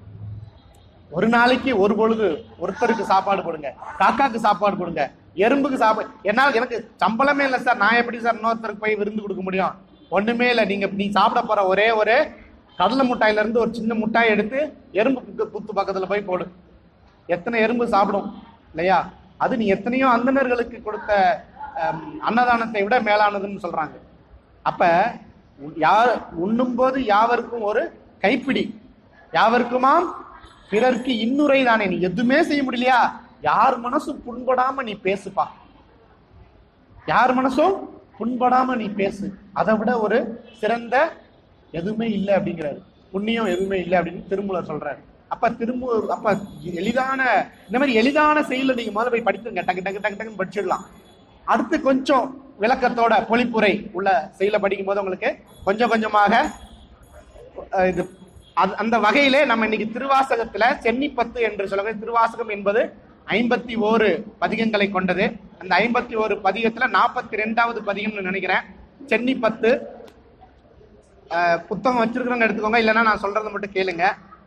ஒரு நாளைக்கு ஒரு பொழுது ஒருத்தருக்கு சாப்பாடு கொடுங்க காக்காக்கு சாப்பாடு கொடுங்க எறும்புக்கு சாப்பாடு என்னால் எனக்கு சம்பளமே இல்லை சார் நான் எப்படி சார் இன்னொருத்தருக்கு போய் விருந்து கொடுக்க முடியும் ஒண்ணுமே இல்லை நீங்க நீ சாப்பிட போற ஒரே ஒரு கடலை முட்டாயில இருந்து ஒரு சின்ன முட்டாய் எடுத்து எறும்பு புத்து- புத்து பக்கத்துல போய் போடு எத்தனை எறும்பு சாப்பிடும் இல்லையா அது நீ எத்தனையோ அந்தணர்களுக்கு கொடுத்த அம், அன்னதானத்தை விட மேலானதுன்னு சொல்றாங்க அப்ப உ- யார் உண்ணும்போது யாவருக்கும் ஒரு கைப்பிடி யாவருக்குமாம் பிறர்க்கு இன்னுரை தானே நீ எதுவுமே செய்ய முடியலையா யார் மனசும் புண்படாம நீ பேசுப்பா யார் மனசும் புண்படாம நீ பேசு அதை விட ஒரு சிறந்த எதுவுமே இல்லை அப்படிங்கிறாரு புண்ணியம் எதுவுமே இல்லை அப்படின்னு திருமூலர் சொல்றாரு அப்ப திருமூ அப்ப எளிதான இந்த மாதிரி எளிதான செயல நீங்க முதல்ல போய் படித்துங்க டக்கு டக்கு டக்கு டக்குன்னு படிச்சிடலாம் அடுத்து கொஞ்சம் விளக்கத்தோட பொழிப்புரை உள்ள செயல படிக்கும் போது உங்களுக்கு கொஞ்சம் கொஞ்சமாக அஹ், இது அது- அந்த வகையிலே நம்ம இன்னைக்கு திருவாசகத்துல சென்னிப்பத்து என்று சொல்லக்கூடிய திருவாசகம் என்பது ஐம்பத்தி ஓரு பதிகங்களை கொண்டது அந்த ஐம்பத்தி ஓரு பதிகத்துல நாற்பத்தி ரெண்டாவது பதிகம்னு நினைக்கிறேன் சென்னிப்பத்து அஹ், புத்தகம் வச்சிருக்கிறவங்க எடுத்துக்கோங்க இல்லைன்னா நான் சொல்றதை மட்டும் கேளுங்க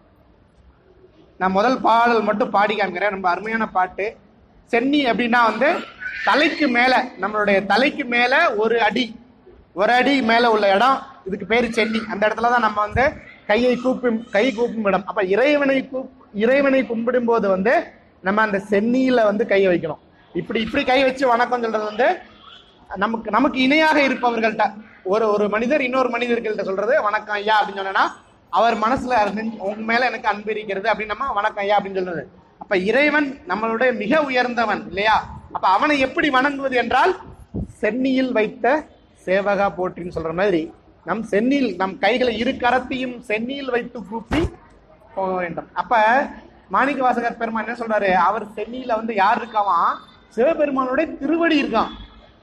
நான் முதல் பாடல் மட்டும் பாடி காமிக்கிறேன் ரொம்ப அருமையான பாட்டு சென்னி அப்படின்னா வந்து தலைக்கு மேல நம்மளுடைய தலைக்கு மேல ஒரு அடி ஒரு அடி மேல உள்ள இடம் இதுக்கு பேரு சென்னி அந்த இடத்துல தான் நம்ம வந்து கையை கூப்பும் கை கூப்பும் இடம் அப்ப இறைவனை கூப் இறைவனை கும்பிடும் போது வந்து நம்ம அந்த சென்னியில வந்து கை வைக்கணும் இப்படி இப்படி கை வச்சு வணக்கம் சொல்றது வந்து நமக்கு நமக்கு இணையாக இருப்பவர்கள்ட்ட ஒரு ஒரு மனிதர் இன்னொரு மனிதர்கள்ட்ட சொல்றது வணக்கம் ஐயா அப்படின்னு சொன்னா அவர் மனசுல நெஞ்ச- உங்க மேல எனக்கு அன்பு இருக்கிறது அப்படின்னு நம்ம வணக்கம் ஐயா அப்படின்னு சொல்றது அப்ப இறைவன் நம்மளுடைய மிக உயர்ந்தவன் இல்லையா அப்ப அவனை எப்படி வணங்குவது என்றால் சென்னியில் வைத்த சேவகா போற்றின்னு சொல்ற மாதிரி நம் சென்னியில் நம் கைகளை இரு கரத்தையும் சென்னியில் வைத்து கூப்பி போக வேண்டும் அப்ப மாணிக்க வாசகர் பெருமான் என்ன சொல்றாரு அவர் சென்னியில வந்து யார் இருக்காவான் சிவபெருமானுடைய திருவடி இருக்கான்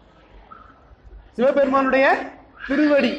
சிவபெருமானுடைய திருவடி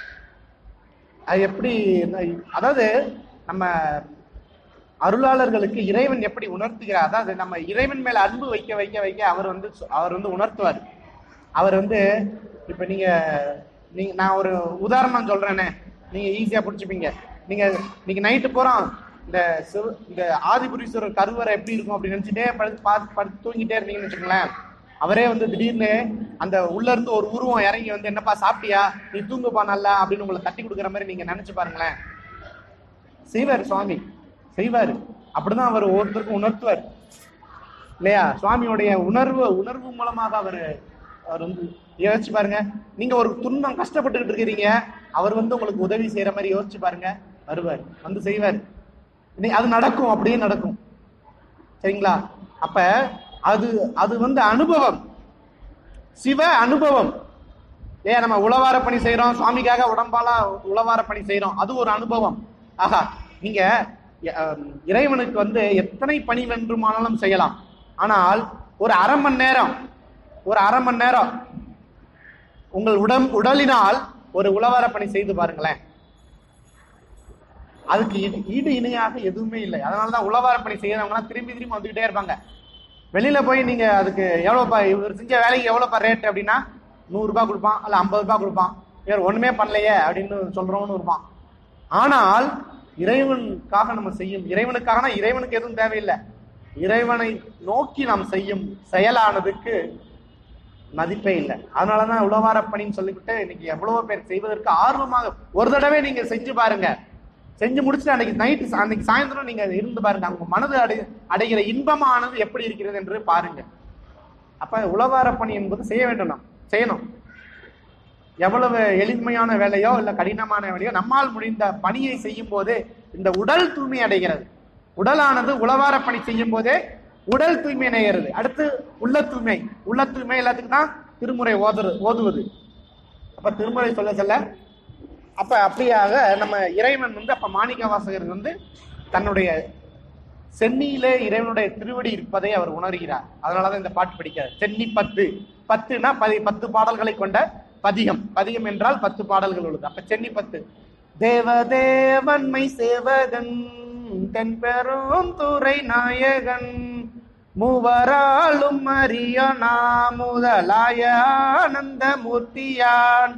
அது எப்படி அதாவது நம்ம அருளாளர்களுக்கு இறைவன் எப்படி உணர்த்துகிறார் அதாவது நம்ம இறைவன் மேல அன்பு வைக்க வைக்க வைக்க அவர் வந்து சொ- அவர் வந்து உணர்த்துவார் அவர் வந்து இப்ப நீங்க நீங்க நான் ஒரு உதாரணம் சொல்றேனே நீங்க ஈஸியா புடிச்சுப்பீங்க நீங்க நீங்க நைட்டு போறோம் இந்த சிவ இந்த ஆதிபுரீஸ்வரர் கருவறை எப்படி இருக்கும் அப்படின்னு நினைச்சுட்டே படுத்து பார்த்து படுத்து தூங்கிட்டே இருந்தீங்கன்னு வச்சுக்கோங்களேன் அவரே வந்து திடீர்னு அந்த உள்ள இருந்து ஒரு உருவம் இறங்கி வந்து என்னப்பா சாப்பிட்டியா நீ தூங்குப்பா நல்லா அப்படின்னு உங்களை தட்டி கொடுக்குற மாதிரி நீங்க நினைச்சு பாருங்களேன் செய்வார் சுவாமி செய்வார் அப்படிதான் அவர் ஒவ்வொருத்தருக்கும் உணர்த்துவார் இல்லையா சுவாமியுடைய உணர்வு உணர்வு மூலமாக அவர் அவர் வந்து யோசிச்சு பாருங்க நீங்க ஒரு துன்பம் கஷ்டப்பட்டுக்கிட்டு இருக்கிறீங்க அவர் வந்து உங்களுக்கு உதவி செய்யற மாதிரி யோசிச்சு பாருங்க வருவார் வந்து செய்வார் நீ- அது நடக்கும் அப்படியே நடக்கும் சரிங்களா அப்ப அது அது வந்து அனுபவம் சிவ அனுபவம் ஏன் நம்ம உழவார பணி செய்றோம் சுவாமிக்காக உடம்பால உழவார பணி செய்றோம் அது ஒரு அனுபவம் ஆஹா நீங்க அஹ், இறைவனுக்கு வந்து எத்தனை பணி வேண்டுமானாலும் செய்யலாம் ஆனால் ஒரு அரை மணி நேரம் ஒரு அரை மணி நேரம் உங்கள் உடம் உடலினால் ஒரு உழவார பணி செய்து பாருங்களேன் அதுக்கு ஈடு ஈடு இணையாக எதுவுமே இல்லை அதனாலதான் உழவார பணி செய்யறவங்கலாம் திரும்பி திரும்பி வந்துகிட்டே இருப்பாங்க வெளியில போய் நீங்க அதுக்கு எவ்வளோப்பா இவர் செஞ்ச வேலைக்கு எவ்வளோப்பா ரேட் அப்படின்னா நூறு ரூபாய் கொடுப்பான் அல்ல ஐம்பது ரூபாய் கொடுப்பான் இவர் ஒண்ணுமே பண்ணலையே அப்படின்னு சொல்றவனும் இருப்பான் ஆனால் இறைவனுக்காக நம்ம செய்யும் இறைவனுக்காகனா இறைவனுக்கு எதுவும் தேவையில்லை இறைவனை நோக்கி நாம் செய்யும் செயலானதுக்கு மதிப்பே இல்லை அதனாலதான் உழவார பணின்னு சொல்லிவிட்டு இன்னைக்கு எவ்வளவோ பேர் செய்வதற்கு ஆர்வமாக ஒரு தடவை நீங்க செஞ்சு பாருங்க செஞ்சு முடிச்சுட்டு அன்னைக்கு நைட்டு அன்னைக்கு சாயந்தரம் நீங்க இருந்து பாருங்க அவங்க மனது அடை அடைகிற இன்பமானது எப்படி இருக்கிறது என்று பாருங்க அப்ப உழவார பணி என்பது செய்ய வேண்டும் நாம் செய்யணும் எவ்வளவு எளிமையான வேலையோ இல்ல கடினமான வேலையோ நம்மால் முடிந்த பணியை செய்யும் போது இந்த உடல் தூய்மை அடைகிறது உடலானது உழவார பணி செய்யும் போதே உடல் தூய்மை அடைகிறது அடுத்து உள்ள தூய்மை உள்ள தூய்மை எல்லாத்துக்கும் தான் திருமுறை ஓதுறது ஓதுவது அப்ப திருமுறை சொல்ல சொல்ல அப்ப அப்படியாக நம்ம இறைவன் வந்து அப்ப மாணிக்க வாசகர் வந்து தன்னுடைய சென்னியிலே இறைவனுடைய திருவடி இருப்பதை அவர் உணர்கிறார் அதனாலதான் இந்த பாட்டு படிக்கிறார் சென்னி பத்து பத்துனா பதி பத்து பாடல்களை கொண்ட பதிகம் பதிகம் என்றால் பத்து பாடல்கள் உள்ளது அப்ப சென்னி பத்து தேவதேவன்மை சேவகன் தென்பெரும் துறை நாயகன் மூவராலும் அறியனா முதலாய ஆனந்த மூர்த்தியான்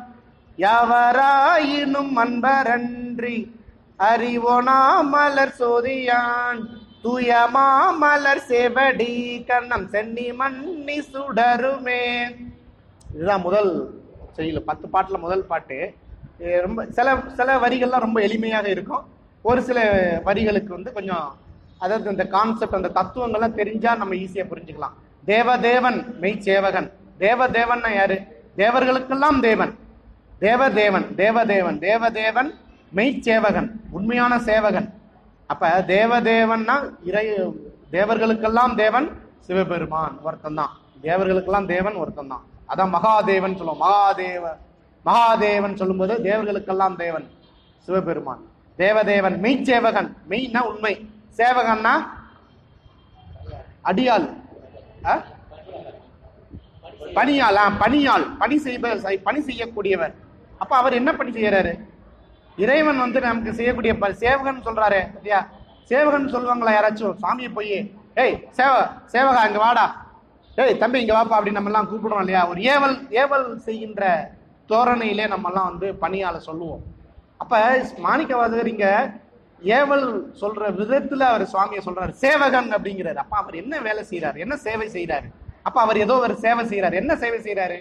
யாவராயினும் அன்பரன்றி அறிவோனா மலர் சோதியான் தூயமா மலர் செவடி கண்ணம் சென்னி மன்னி சுடருமே இதுதான் முதல் செய்யல பத்து பாட்டுல முதல் பாட்டு இது ரொம்ப சில சில வரிகள்லாம் ரொம்ப எளிமையாக இருக்கும் ஒரு சில வரிகளுக்கு வந்து கொஞ்சம் அதாவது அந்த கான்செப்ட் அந்த தத்துவங்கள்லாம் தெரிஞ்சா நம்ம ஈஸியா புரிஞ்சுக்கலாம் தேவதேவன் மெய்ச்சேவகன் தேவதேவன்னா யாரு தேவர்களுக்கெல்லாம் தேவன் தேவதேவன் தேவதேவன் தேவதேவன் மெய்ச்சேவகன் உண்மையான சேவகன் அப்ப தேவதேவன்னா இறை தேவர்களுக்கெல்லாம் தேவன் சிவபெருமான் ஒருத்தன் தான் தேவர்களுக்கெல்லாம் தேவன் ஒருத்தன் தான் அதான் மகாதேவன் சொல்லுவோம் மகாதேவ மகாதேவன் சொல்லும்போது தேவர்களுக்கெல்லாம் தேவன் சிவபெருமான் தேவதேவன் மெய்ச்சேவகன் மெய்னா உண்மை சேவகன்னா அடியாள் ஆ? பணியாள் ஆ, பணியாள் பணி செய்ப பணி செய்யக்கூடியவர் அப்ப அவர் என்ன பணி செய்யறாரு இறைவன் வந்து நமக்கு செய்யக்கூடிய ப- சேவகன் சொல்றாரு இல்லையா சேவகன் சொல்லுவாங்களா யாராச்சும் சாமியை போய் ஏய் சேவ சேவகா இங்க வாடா ஏய் தம்பி இங்க வாப்பா அப்படின்னு நம்ம எல்லாம் கூப்பிடுறோம் இல்லையா ஒரு ஏவல் ஏவல் செய்கின்ற தோரணையிலே நம்ம எல்லாம் வந்து பணியாள சொல்லுவோம் அப்ப மாணிக்கவாதகர் இங்க ஏவல் சொல்ற விதத்துல அவர் சுவாமியை சொல்றாரு சேவகன் அப்படிங்கிறாரு அப்ப அவர் என்ன வேலை செய்யறாரு என்ன சேவை செய்யறாரு அப்ப அவர் ஏதோ ஒரு சேவை செய்யறாரு என்ன சேவை செய்யறாரு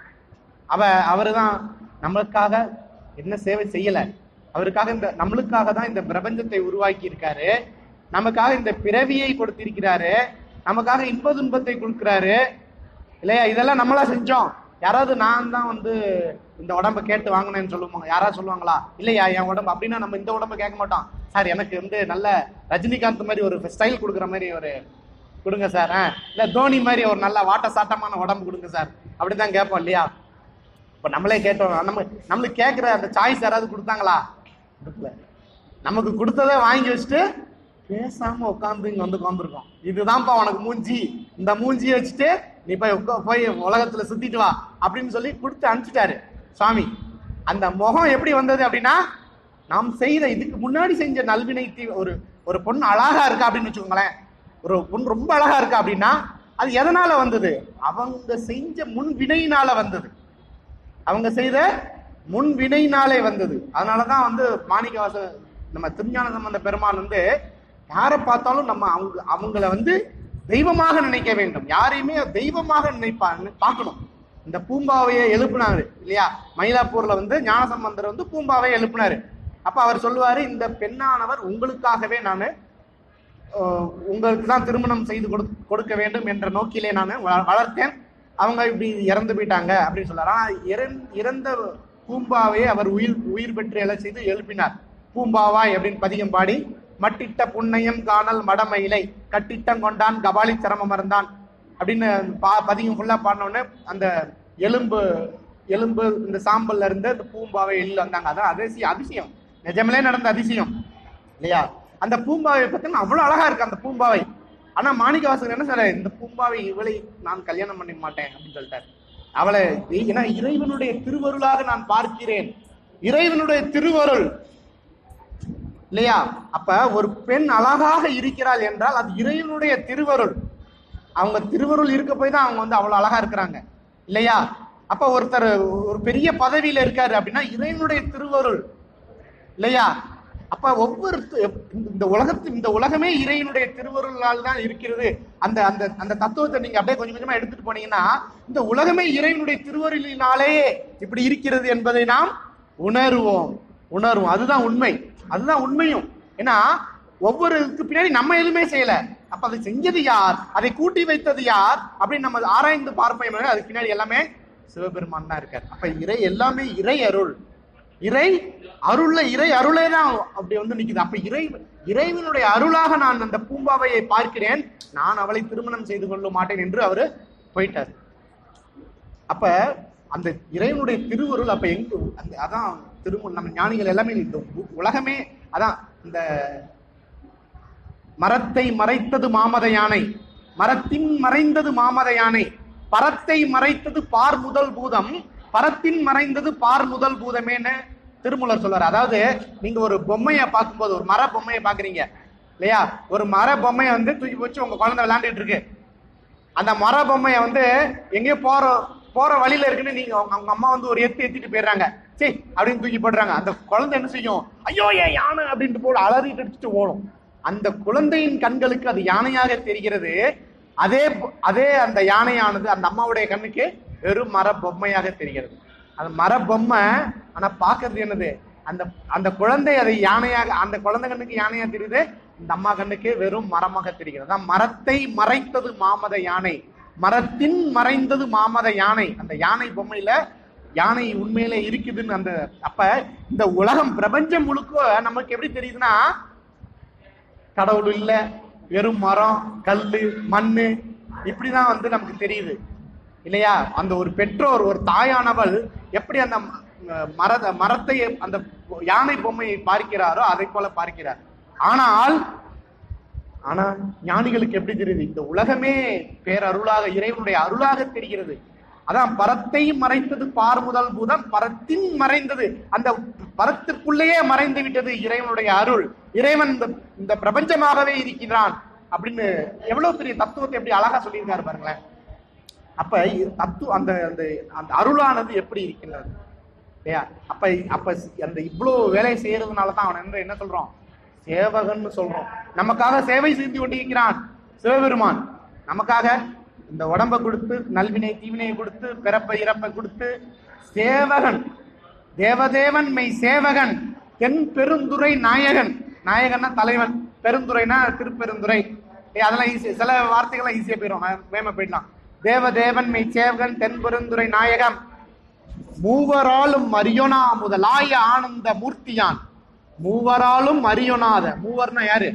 அவ அவருதான் நம்மளுக்காக என்ன சேவை செய்யல அவருக்காக இந்த நம்மளுக்காக தான் இந்த பிரபஞ்சத்தை உருவாக்கி இருக்காரு நமக்காக இந்த பிறவியை கொடுத்திருக்கிறாரு நமக்காக இன்ப துன்பத்தை கொடுக்கிறாரு இல்லையா இதெல்லாம் நம்மளா செஞ்சோம் யாராவது நான் தான் வந்து இந்த உடம்ப கேட்டு வாங்கினேன்னு சொல்லுவாங்க யாராவது சொல்லுவாங்களா இல்லையா என் உடம்பு அப்படின்னா நம்ம இந்த உடம்ப கேட்க மாட்டோம் சார் எனக்கு வந்து நல்ல ரஜினிகாந்த் மாதிரி ஒரு ஸ்டைல் கொடுக்குற மாதிரி ஒரு கொடுங்க சார் ஆ இல்ல தோனி மாதிரி ஒரு நல்ல வாட்ட சாட்டமான உடம்பு கொடுங்க சார் அப்படிதான் கேட்போம் இல்லையா இப்ப நம்மளே கேட்டோம் நம்ம நம்மளுக்கு கேட்குற அந்த சாய்ஸ் யாராவது கொடுத்தாங்களா கொடுக்கல நமக்கு கொடுத்ததை வாங்கி வச்சுட்டு பேசாம உட்காந்து இங்க வந்து உட்காந்துருக்கோம் இதுதான்ப்பா உனக்கு மூஞ்சி இந்த மூஞ்சியை வச்சுட்டு நீ போய் உட்கா- போய் உலகத்துல சுத்திட்டு வா அப்படின்னு சொல்லி கொடுத்து அனுப்பிச்சிட்டாரு சுவாமி அந்த முகம் எப்படி வந்தது அப்படின்னா நாம் செய்த இதுக்கு முன்னாடி செஞ்ச நல்வினை தீ ஒரு ஒரு பொண்ணு அழகா இருக்கா அப்படின்னு வச்சுக்கோங்களேன் ஒரு பொண்ணு ரொம்ப அழகா இருக்கா அப்படின்னா அது எதனால வந்தது அவங்க செஞ்ச முன் வினையினால வந்தது அவங்க செய்த முன் வினையினாலே வந்தது அதனாலதான் வந்து மாணிக்கவாச நம்ம திருஞான சம்பந்த பெருமான் வந்து யாரை பார்த்தாலும் நம்ம அவங்க அவங்கள வந்து தெய்வமாக நினைக்க வேண்டும் யாரையுமே தெய்வமாக நினைப்பா பார்க்கணும் இந்த பூம்பாவையை எழுப்புனாரு இல்லையா மயிலாப்பூர்ல வந்து ஞானசம்பந்தர் வந்து பூம்பாவை எழுப்புனாரு அப்ப அவர் சொல்லுவாரு இந்த பெண்ணானவர் உங்களுக்காகவே நான் உங்களுக்கு தான் திருமணம் செய்து கொடு கொடுக்க வேண்டும் என்ற நோக்கிலே நான் வ- வளர்த்தேன் அவங்க இப்படி இறந்து போயிட்டாங்க அப்படின்னு சொல்றாரு ஆனா இறந்- இறந்த பூம்பாவை அவர் உயிர் உயிர் பெற்று எழச் செய்து எழுப்பினார் பூம்பாவாய் அப்படின்னு பதிகம் பாடி மட்டிட்ட புன்னையம் காணல் மடமயிலை கட்டிட்டம் கொண்டான் கபாலி சிரமம் மறந்தான் அப்படின்னு பா பதிகம் ஃபுல்லா பாடினோடனே அந்த எலும்பு எலும்பு இந்த சாம்பல்ல இருந்து இந்த பூம்பாவை எள்ளு வந்தாங்க அதான் அதிசயம் அதிசயம் நிஜமிலே நடந்த அதிசயம் இல்லையா அந்த பூம்பாவை பார்த்தீங்கன்னா அவ்வளவு அழகா இருக்கு அந்த பூம்பாவை ஆனா மாணிக்கவாசகர் என்ன சொல்ற இந்த பூம்பாவை இவளை நான் கல்யாணம் பண்ண மாட்டேன் அப்படின்னு சொல்லிட்டாரு அவளை ஏன்னா இறைவனுடைய திருவருளாக நான் பார்க்கிறேன் இறைவனுடைய திருவருள் இல்லையா அப்ப ஒரு பெண் அழகாக இருக்கிறாள் என்றால் அது இறைவனுடைய திருவருள் அவங்க திருவருள் இருக்க போய் தான் அவங்க வந்து அவ்வளவு அழகா இருக்கிறாங்க இல்லையா அப்ப ஒருத்தர் ஒரு பெரிய பதவியில இருக்காரு அப்படின்னா இறைவனுடைய திருவருள் இல்லையா அப்ப ஒவ்வொரு இந்த உலகத்து இந்த உலகமே இறைவனுடைய திருவருளால் தான் இருக்கிறது அந்த அந்த அந்த தத்துவத்தை நீங்க அப்படியே கொஞ்சம் கொஞ்சமா எடுத்துட்டு போனீங்கன்னா இந்த உலகமே இறைவனுடைய திருவருளினாலே இப்படி இருக்கிறது என்பதை நாம் உணர்வோம் உணர்வோம் அதுதான் உண்மை அதுதான் உண்மையும் ஏன்னா ஒவ்வொருக்கு பின்னாடி நம்ம எதுவுமே செய்யல அப்ப அதை செஞ்சது யார் அதை கூட்டி வைத்தது யார் அப்படின்னு நம்ம ஆராய்ந்து பார்ப்போம் அதுக்கு பின்னாடி எல்லாமே சிவபெருமான் தான் இருக்கார் அப்ப இறை எல்லாமே இறை அருள் இறை அருள்ல இறை அருளே தான் அப்படி வந்து நிக்குது அப்ப இறை இறைவனுடைய அருளாக நான் அந்த பூம்பாவையை பார்க்கிறேன் நான் அவளை திருமணம் செய்து கொள்ள மாட்டேன் என்று அவரு போயிட்டார் அப்ப அந்த இறைவனுடைய திருவருள் அப்ப எங்க அந்த அதான் திருமணம் நம்ம ஞானிகள் எல்லாமே இந்த உ- உலகமே அதான் இந்த மரத்தை மறைத்தது மாமத யானை மரத்தின் மறைந்தது மாமத யானை பரத்தை மறைத்தது பார் முதல் பூதம் பரத்தின் மறைந்தது பார் முதல் பூதமேன்னு திருமூலர் சொல்றாரு அதாவது நீங்க ஒரு பொம்மையை பார்க்கும்போது ஒரு மர பொம்மையை பாக்குறீங்க இல்லையா ஒரு மர பொம்மையை வந்து தூக்கி வச்சு உங்க குழந்தை விளையாண்டுட்டு இருக்கு அந்த மர பொம்மையை வந்து எங்கேயோ போற போற வழியில இருக்குன்னு நீங்க அவங்க அவங்க அம்மா வந்து ஒரு எத்து எத்திட்டு போயிடுறாங்க சரி அப்படின்னு தூக்கி போடுறாங்க அந்த குழந்தை என்ன செய்யும் ஐயோ ஏன் யானை அப்படின்ட்டு போல அலறிட்டு அடிச்சுட்டு ஓடும் அந்த குழந்தையின் கண்களுக்கு அது யானையாக தெரிகிறது அதே பொ- அதே அந்த யானையானது அந்த அம்மாவுடைய கண்ணுக்கு வெறும் மர பொம்மையாக தெரிகிறது அந்த மர பொம்மை ஆனா பாக்குறது என்னது அந்த அந்த குழந்தை அதை யானையாக அந்த குழந்தை கண்ணுக்கு யானையா தெரியுது இந்த அம்மா கண்ணுக்கு வெறும் மரமாக தெரிகிறது அதான் மரத்தை மறைத்தது மாமத யானை மரத்தின் மறைந்தது மாமத யானை அந்த யானை பொம்மையில யானை உண்மையிலே இருக்குதுன்னு அந்த அப்ப இந்த உலகம் பிரபஞ்சம் முழுக்க நமக்கு எப்படி தெரியுதுன்னா கடவுள் இல்ல வெறும் மரம் கல்லு மண்ணு இப்படிதான் வந்து நமக்கு தெரியுது இல்லையா அந்த ஒரு பெற்றோர் ஒரு தாயானவள் எப்படி அந்த ம- மர மரத்தை அந்த யானை பொம்மையை பார்க்கிறாரோ அதை போல பார்க்கிறார் ஆனால் ஆனா ஞானிகளுக்கு எப்படி தெரியுது இந்த உலகமே பேரருளாக இறைவனுடைய அருளாக தெரிகிறது அதான் பரத்தை மறைத்தது பார் முதல் பூதம் பரத்தின் மறைந்தது அந்த பரத்திற்குள்ளேயே மறைந்து விட்டது இறைவனுடைய அருள் இறைவன் இந்த இந்த பிரபஞ்சமாகவே இருக்கிறான் அப்படின்னு எவ்வளவு பெரிய தத்துவத்தை எப்படி அழகா சொல்லியிருக்காரு பாருங்களேன் அப்ப இ- தத்து அந்த அந்த அந்த அருளானது எப்படி இருக்கின்றது இல்லையா அப்ப அப்ப அந்த இவ்வளவு வேலை செய்யறதுனால தான் அவன் என்ன என்ன சொல்றோம் சேவகன்னு சொல்றோம் நமக்காக சேவை செய்து கொண்டிருக்கிறான் சிவபெருமான் நமக்காக இந்த உடம்ப கொடுத்து நல்வினை தீவினையை கொடுத்து பிறப்பை இறப்பை கொடுத்து சேவகன் தேவதேவன் மெய் சேவகன் தென் பெருந்துரை நாயகன் நாயகன்னா தலைவன் பெருந்துரைனா திருப்பெருந்துரை ஏய், அதெல்லாம் ஈஸி சில வார்த்தைகள்லாம் ஈஸியா போயிடும் நான் வேகமா போயிடலாம் தேவதேவன் மெய் சேவகன் தென் பெருந்துரை நாயகம் மூவராலும் அரியோனா முதலாய ஆனந்த மூர்த்தியான் மூவராலும் அரியோனாத மூவர்னா யாரு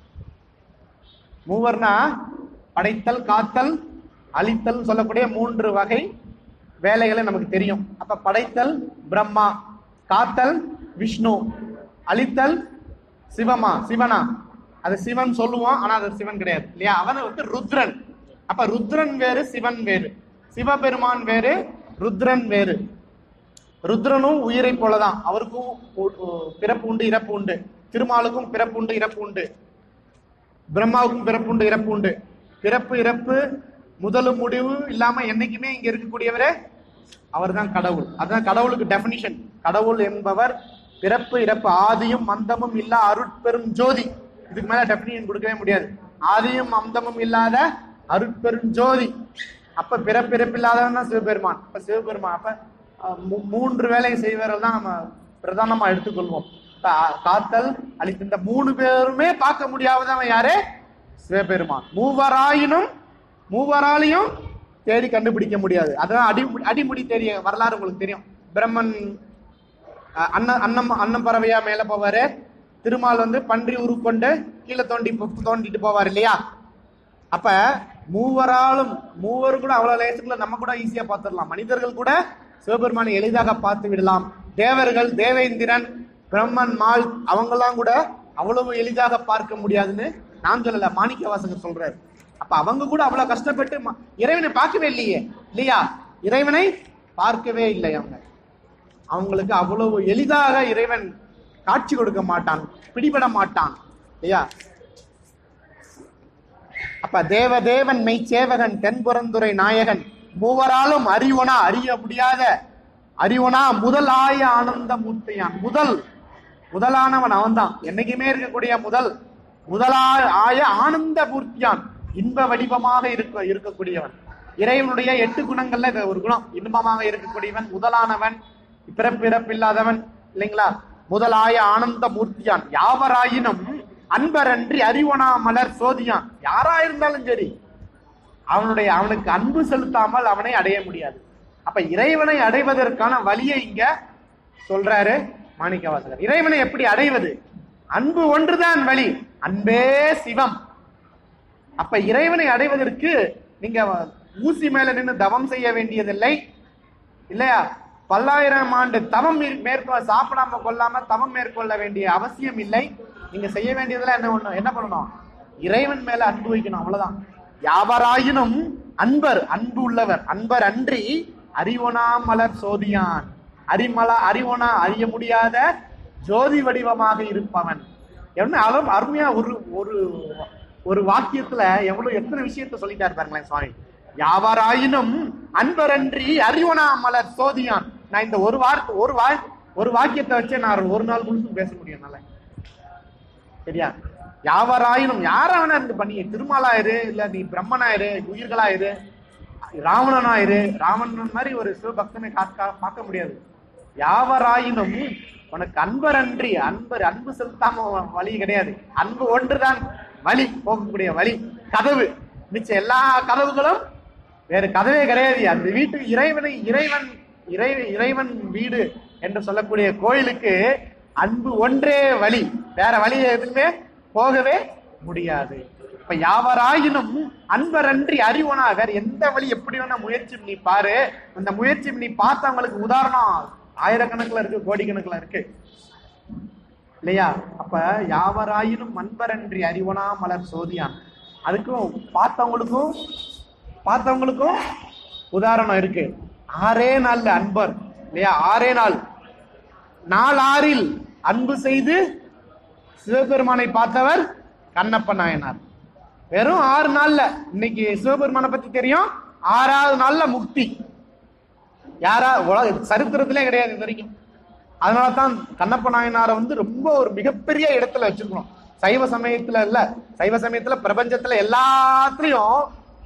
மூவர்னா படைத்தல் காத்தல் அழித்தல் சொல்லக்கூடிய மூன்று வகை வேலைகளை நமக்கு தெரியும் அப்ப படைத்தல் பிரம்மா காத்தல் விஷ்ணு அழித்தல் சிவமா சிவனா அது சிவன் சொல்லுவோம் ஆனா அது சிவன் கிடையாது இல்லையா அவன் வந்து ருத்ரன் அப்ப ருத்ரன் வேறு சிவன் வேறு சிவபெருமான் வேறு ருத்ரன் வேறு ருத்ரனும் உயிரை போலதான் அவருக்கும் உ- உ- பிறப்பு உண்டு இறப்பு உண்டு திருமாலுக்கும் பிறப்பு உண்டு இறப்பு உண்டு பிரம்மாவுக்கும் பிறப்பு உண்டு இறப்பு உண்டு பிறப்பு இறப்பு முதலு முடிவு இல்லாம என்னைக்குமே இங்க இருக்கக்கூடியவரே அவர்தான் கடவுள் அதுதான் கடவுளுக்கு டெபினிஷன் கடவுள் என்பவர் பிறப்பு இறப்பு ஆதியும் மந்தமும் இல்லா அருட்பெரும் ஜோதி இதுக்கு மேல டெபினிஷன் கொடுக்கவே முடியாது ஆதியும் அந்தமும் இல்லாத அருட்பெரும் ஜோதி அப்ப பிறப்பிறப்பு இல்லாதவன் தான் சிவபெருமான் அப்ப சிவபெருமான் அப்ப அஹ், மூ- மூன்று வேலை செய்வர்கள் தான் நம்ம பிரதானமா எடுத்துக்கொள்வோம் இப்ப, அஹ், காத்தல் அழித்து இந்த மூணு பேருமே பார்க்க முடியாதவன் யாரு சிவபெருமான் மூவராயினும் மூவராலையும் தேடி கண்டுபிடிக்க முடியாது அதான் அடி அடிமுடி தெரிய வரலாறு உங்களுக்கு தெரியும் பிரம்மன் அஹ், அன்ன அன்னம் அன்னம் பறவையா மேல போவாரு திருமால் வந்து பன்றி உருக்கொண்டு கீழே தோண்டி போ- தோண்டிட்டு போவார் இல்லையா அப்ப மூவராலும் மூவர் கூட அவ்வளவு லேசுக்குள்ள நம்ம கூட ஈஸியா பார்த்துடலாம் மனிதர்கள் கூட சிவபெருமானை எளிதாக பார்த்து விடலாம் தேவர்கள் தேவேந்திரன் பிரம்மன் மால் அவங்கெல்லாம் கூட அவ்வளவு எளிதாக பார்க்க முடியாதுன்னு நான் சொல்லல மாணிக்க வாசகர் சொல்றாரு அப்ப அவங்க கூட அவ்வளவு கஷ்டப்பட்டு ம- இறைவனை பார்க்கவே இல்லையே இல்லையா இறைவனை பார்க்கவே இல்லை அவங்க அவங்களுக்கு அவ்வளவு எளிதாக இறைவன் காட்சி கொடுக்க மாட்டான் பிடிபட மாட்டான் இல்லையா அப்ப தேவதேவன் மெய்ச்சேவகன் தென்புறந்துரை நாயகன் மூவராலும் அறிவனா அறிய முடியாத அறிவனா முதல் ஆய ஆனந்த மூர்த்தியான் முதல் முதலானவன் அவன்தான் என்னைக்குமே இருக்கக்கூடிய முதல் முதலா ஆய ஆனந்த மூர்த்தியான் இன்ப வடிவமாக இருக்க இருக்கக்கூடியவன் இறைவனுடைய எட்டு குணங்கள்ல இது ஒரு குணம் இன்பமாக இருக்கக்கூடியவன் முதலானவன் பிறப்பிறப்பில்லாதவன் இல்லைங்களா முதலாய ஆனந்த மூர்த்தியான் யாவராயினும் அன்பரன்றி அறிவனா மலர் சோதியான் யாரா இருந்தாலும் சரி அவனுடைய அவனுக்கு அன்பு செலுத்தாமல் அவனை அடைய முடியாது அப்ப இறைவனை அடைவதற்கான வழியை இங்க சொல்றாரு மாணிக்கவாசகர் இறைவனை எப்படி அடைவது அன்பு ஒன்றுதான் வழி அன்பே சிவம் அப்ப இறைவனை அடைவதற்கு நீங்க ஊசி மேல நின்று தவம் செய்ய வேண்டியதில்லை இல்லையா பல்லாயிரம் ஆண்டு தவம் மேற்- மேற்கொள்ள சாப்பிடாம கொள்ளாம தவம் மேற்கொள்ள வேண்டிய அவசியம் இல்லை நீங்க செய்ய வேண்டியதெல்லாம் என்ன பண்ணணும் என்ன பண்ணணும் இறைவன் மேல அன்பு வைக்கணும் அவ்வளவுதான் யாவராயினும் அன்பர் அன்பு உள்ளவர் அன்பர் அன்றி அறிவொனா மலர் சோதியான் அறிமலா அறிவொனா அறிய முடியாத ஜோதி வடிவமாக இருப்பவன் என்ன அளவு அருமையா ஒரு ஒரு ஒரு வாக்கியத்துல எவ்வளவு எத்தனை விஷயத்த சொல்லிட்டாரு பாருங்களேன் சுவாமி யாவராயினும் அன்பரன்றி அறிவனா மலர் சோதியான் நான் இந்த ஒரு வார்த்தை ஒரு வா ஒரு வாக்கியத்தை வச்சு நான் ஒரு நாள் முழுசும் பேச முடியும் என்னால சரியா யாவராயினும் யாராவனா இருந்து பண்ணி திருமாலாயிரு இல்ல நீ பிரம்மனாயிரு உயிர்களாயிரு ராவணனாயிரு ராவணன் மாதிரி ஒரு சிவபக்தனை காக்க பார்க்க முடியாது யாவராயினும் உனக்கு அன்பர் அன்றி அன்பர் அன்பு செலுத்தாம உன் வழி கிடையாது அன்பு ஒன்றுதான் வழி போகக்கூடிய வழி கதவு மிச்ச எல்லா கதவுகளும் வேறு கதவே கிடையாது அந்த வீட்டுக்கு இறைவனை இறைவன் இறை இறைவன் வீடு என்று சொல்லக்கூடிய கோயிலுக்கு அன்பு ஒன்றே வழி வேற வழி எதுவுமே போகவே முடியாது இப்ப யாவராயினும் அன்பரன்றி அறிவனா வேற எந்த வழி எப்படி வேணா முயற்சி நீ பாரு அந்த முயற்சி நீ பார்த்தவங்களுக்கு உதாரணம் ஆயிரக்கணக்கில் இருக்கு கோடிக்கணக்கில் இருக்கு இல்லையா அப்ப யாவராயினும் அன்பரன்றி அறிவனா மலர் சோதியான் அதுக்கும் பார்த்தவங்களுக்கும் பார்த்தவங்களுக்கும் உதாரணம் இருக்கு ஆறே நாள்ல அன்பர் இல்லையா ஆறே நாள் நாளாறில் அன்பு செய்து சிவபெருமானை பார்த்தவர் கண்ணப்ப நாயனார் வெறும் ஆறு நாள்ல இன்னைக்கு சிவபெருமானை பத்தி தெரியும் ஆறாவது நாள்ல முக்தி யாரா உலக சரித்திரத்திலே கிடையாது இது வரைக்கும் அதனால தான் கண்ணப்ப நாயனாரை வந்து ரொம்ப ஒரு மிகப்பெரிய இடத்துல வச்சிருக்கணும் சைவ சமயத்துல இல்ல சைவ சமயத்துல பிரபஞ்சத்துல எல்லாத்துலயும்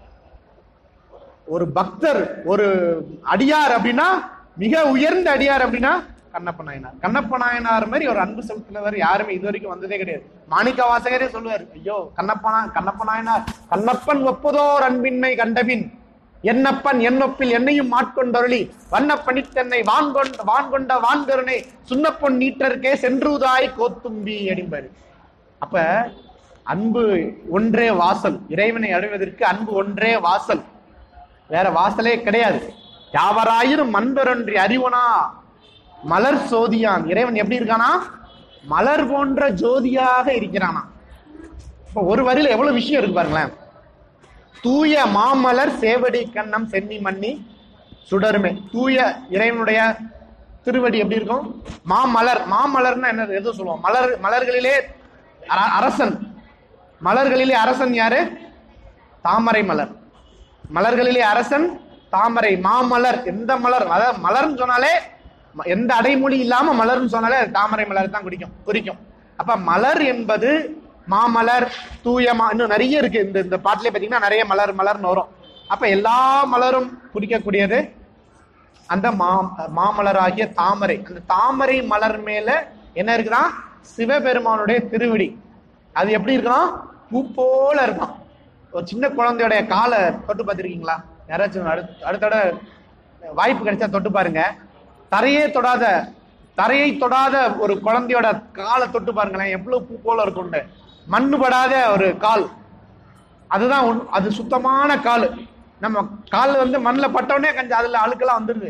ஒரு பக்தர் ஒரு அடியார் அப்படின்னா மிக உயர்ந்த அடியார் அப்படின்னா கண்ணப்ப நாயனார் கண்ணப்ப நாயனார் மாதிரி ஒரு அன்பு செலுத்தினவர் யாருமே இது வரைக்கும் வந்ததே கிடையாது மாணிக்க வாசகரே சொல்லுவார் ஐயோ கண்ணப்ப நா- கண்ணப்ப நாயனார் கண்ணப்பன் ஒப்பதோர் அன்பின்மை கண்டபின் என்னப்பன் என்னொப்பில் என்னையும் மாட்கொண்டருளி வண்ணப்பணித்தன்னை வான்கொண்ட வான்கொண்ட வான்கருணை சுண்ணப்பொன் நீட்டருக்கே சென்றுதாய் கோத்தும்பி அடிம்பாரு அப்ப அன்பு ஒன்றே வாசல் இறைவனை அடைவதற்கு அன்பு ஒன்றே வாசல் வேற வாசலே கிடையாது யாவராயிரும் அன்பரன்றி அறிவனா மலர் சோதியான் இறைவன் எப்படி இருக்கானா மலர் போன்ற ஜோதியாக இருக்கிறானா இப்ப ஒரு வரியில எவ்வளவு விஷயம் இருக்கு பாருங்களேன் தூய மாமலர் சேவடி கண்ணம் சென்னி மன்னி சுடருமே தூய இறைவனுடைய திருவடி எப்படி இருக்கும் மாமலர் மாமலர்னா என்ன எது சொல்லுவோம் மலர் மலர்களிலே அர- அரசன் மலர்களிலே அரசன் யாரு தாமரை மலர் மலர்களிலே அரசன் தாமரை மாமலர் எந்த மலர் அதாவது மலர்னு சொன்னாலே ம- எந்த அடைமொழி இல்லாம மலர்னு சொன்னாலே அது தாமரை மலர் தான் குறிக்கும் குறிக்கும் அப்ப மலர் என்பது மாமலர் தூயமா இன்னும் நிறைய இருக்கு இந்த இந்த பாட்டிலே பாத்தீங்கன்னா நிறைய மலர் மலர்னு வரும் அப்ப எல்லா மலரும் குறிக்கக்கூடியது அந்த மா மாமலராகிய தாமரை அந்த தாமரை மலர் மேல என்ன இருக்குன்னா சிவபெருமானுடைய திருவிடி அது எப்படி இருக்குன்னா பூ போல இருக்கும் ஒரு சின்ன குழந்தையோட காலை தொட்டு பார்த்திருக்கீங்களா யாராச்சும் அடுத்த அடுத்தோட வாய்ப்பு கிடைச்சா தொட்டு பாருங்க தரையே தொடாத தரையை தொடாத ஒரு குழந்தையோட காலை தொட்டு பாருங்களேன் எவ்வளவு பூ போல இருக்கும்னு மண்ணு படாத ஒரு கால் அதுதான் உண்- அது சுத்தமான கால் நம்ம கால் வந்து மண்ணில் பட்டவுடனே கொஞ்சம் அதுல அழுக்கெல்லாம் வந்துடுது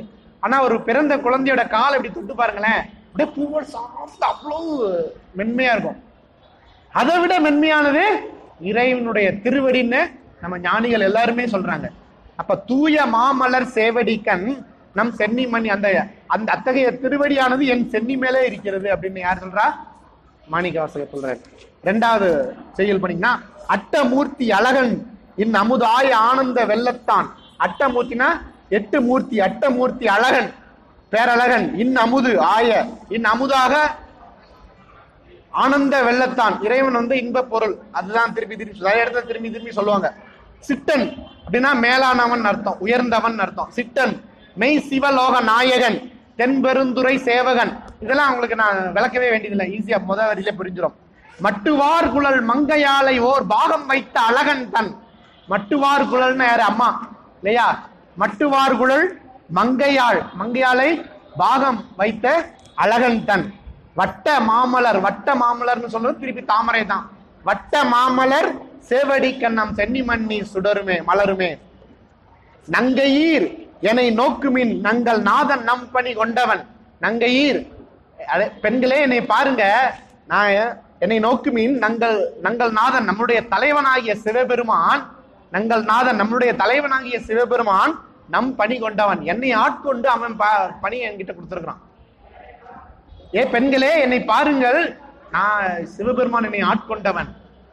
ஆனா ஒரு பிறந்த குழந்தையோட காலை இப்படி தொட்டு பாருங்களேன் அப்படியே பூவோட சாஃப்ட் அவ்வளோ மென்மையா இருக்கும் அதை விட மென்மையானது இறைவனுடைய திருவடின்னு நம்ம ஞானிகள் எல்லாருமே சொல்றாங்க அப்ப தூய மாமலர் சேவடிக்கண் நம் சென்னிமணி அந்த அந்த அத்தகைய திருவடியானது என் சென்னி மேலே இருக்கிறது அப்படின்னு யார் சொல்றா மாணிக்க வாசகர் சொல்றாரு ரெண்டாவது செய்யுள் பண்ணீங்கன்னா அட்டமூர்த்தி அழகன் இன் அமுதாய ஆனந்த வெள்ளத்தான் அட்டமூர்த்தினா எட்டு மூர்த்தி அட்டமூர்த்தி அழகன் பேரழகன் இன் அமுது ஆய இன் அமுதாக ஆனந்த வெள்ளத்தான் இறைவன் வந்து இன்ப பொருள் அதுதான் திருப்பி திருப்பி நிறைய இடத்துல திரும்பி திரும்பி சொல்லுவாங்க சிட்டன் அப்படின்னா மேலானவன் அர்த்தம் உயர்ந்தவன் அர்த்தம் சிட்டன் மெய் சிவலோக நாயகன் தென்பெருந்துறை சேவகன் இதெல்லாம் உங்களுக்கு நான் விளக்கவே வேண்டியதில்லை ஈஸியா முத வரியில புரிஞ்சிடும் மட்டுவார் குழல் மங்கையாலை ஓர் பாகம் வைத்த அழகன் தன் மட்டுவார் குழல்னு யாரு அம்மா இல்லையா மட்டுவார் குழல் மங்கையாள் மங்கையாளை பாகம் வைத்த அழகன் தன் வட்ட மாமலர் வட்ட மாமலர்னு சொல்றது திருப்பி தாமரை தான் வட்ட மாமலர் சேவடி கண்ணம் சென்னி மண்ணி சுடருமே மலருமே நங்கையீர் என்னை நோக்குமின் நங்கள் நாதன் நம் பணி கொண்டவன் நங்கையீர் அதே பெண்களே என்னை பாருங்க நான் என்னை நோக்குமின் நங்கள் நங்கள் நாதன் நம்முடைய தலைவனாகிய சிவபெருமான் நங்கள் நாதன் நம்முடைய தலைவனாகிய சிவபெருமான் நம் பணி கொண்டவன் என்னை ஆட்கொண்டு அவன் ப- பணியை என்கிட்ட கொடுத்திருக்கிறான் ஏ பெண்களே என்னை பாருங்கள் நான் சிவபெருமான் என்னை ஆட்கொண்டவன்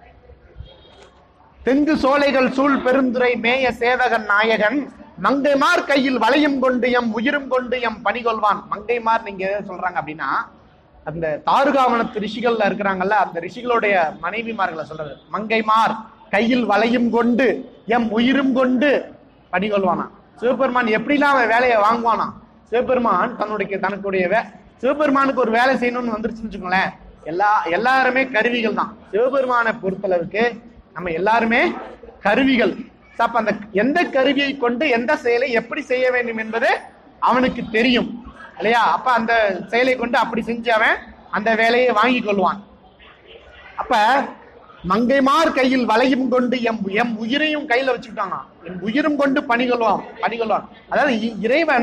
தெங்கு சோலைகள் சூழ் பெருந்துரை மேய சேவகன் நாயகன் மங்கைமார் கையில் வளையம் கொண்டு எம் உயிரும் கொண்டு எம் பணி கொள்வான் மங்கைமார் நீங்க எதை சொல்றாங்க அப்படின்னா அந்த தாருகாவனத்து ரிஷிகள்ல இருக்கிறாங்கல்ல அந்த ரிஷிகளுடைய மனைவிமார்களை சொல்றது மங்கைமார் கையில் வளையும் கொண்டு எம் உயிரும் கொண்டு பணி கொள்வானா சிவபெருமான் எப்படிலாம் அவன் வேலையை வாங்குவானா சிவபெருமான் தன்னுடைய தனக்குடைய வே சிவபெருமானுக்கு ஒரு வேலை செய்யணும்னு வந்துருச்சுன்னு வச்சுக்கோங்களேன் எல்லா எல்லாருமே கருவிகள் தான் சிவபெருமானை பொறுத்தளவுக்கு நம்ம எல்லாருமே கருவிகள் So, அப்ப அந்த எந்த கருவியை கொண்டு எந்த செயலை எப்படி செய்ய வேண்டும் என்பது அவனுக்கு தெரியும் இல்லையா அப்ப அந்த செயலை கொண்டு அப்படி செஞ்சு அவன் அந்த வேலையை வாங்கி கொள்வான் அப்ப மங்கைமார் கையில் வளையும் கொண்டு எம் எம் உயிரையும் கையில வச்சுக்கிட்டாங்க என் உயிரும் கொண்டு பணி கொள்வான் பணி கொள்வான் அதாவது இ- இறைவன்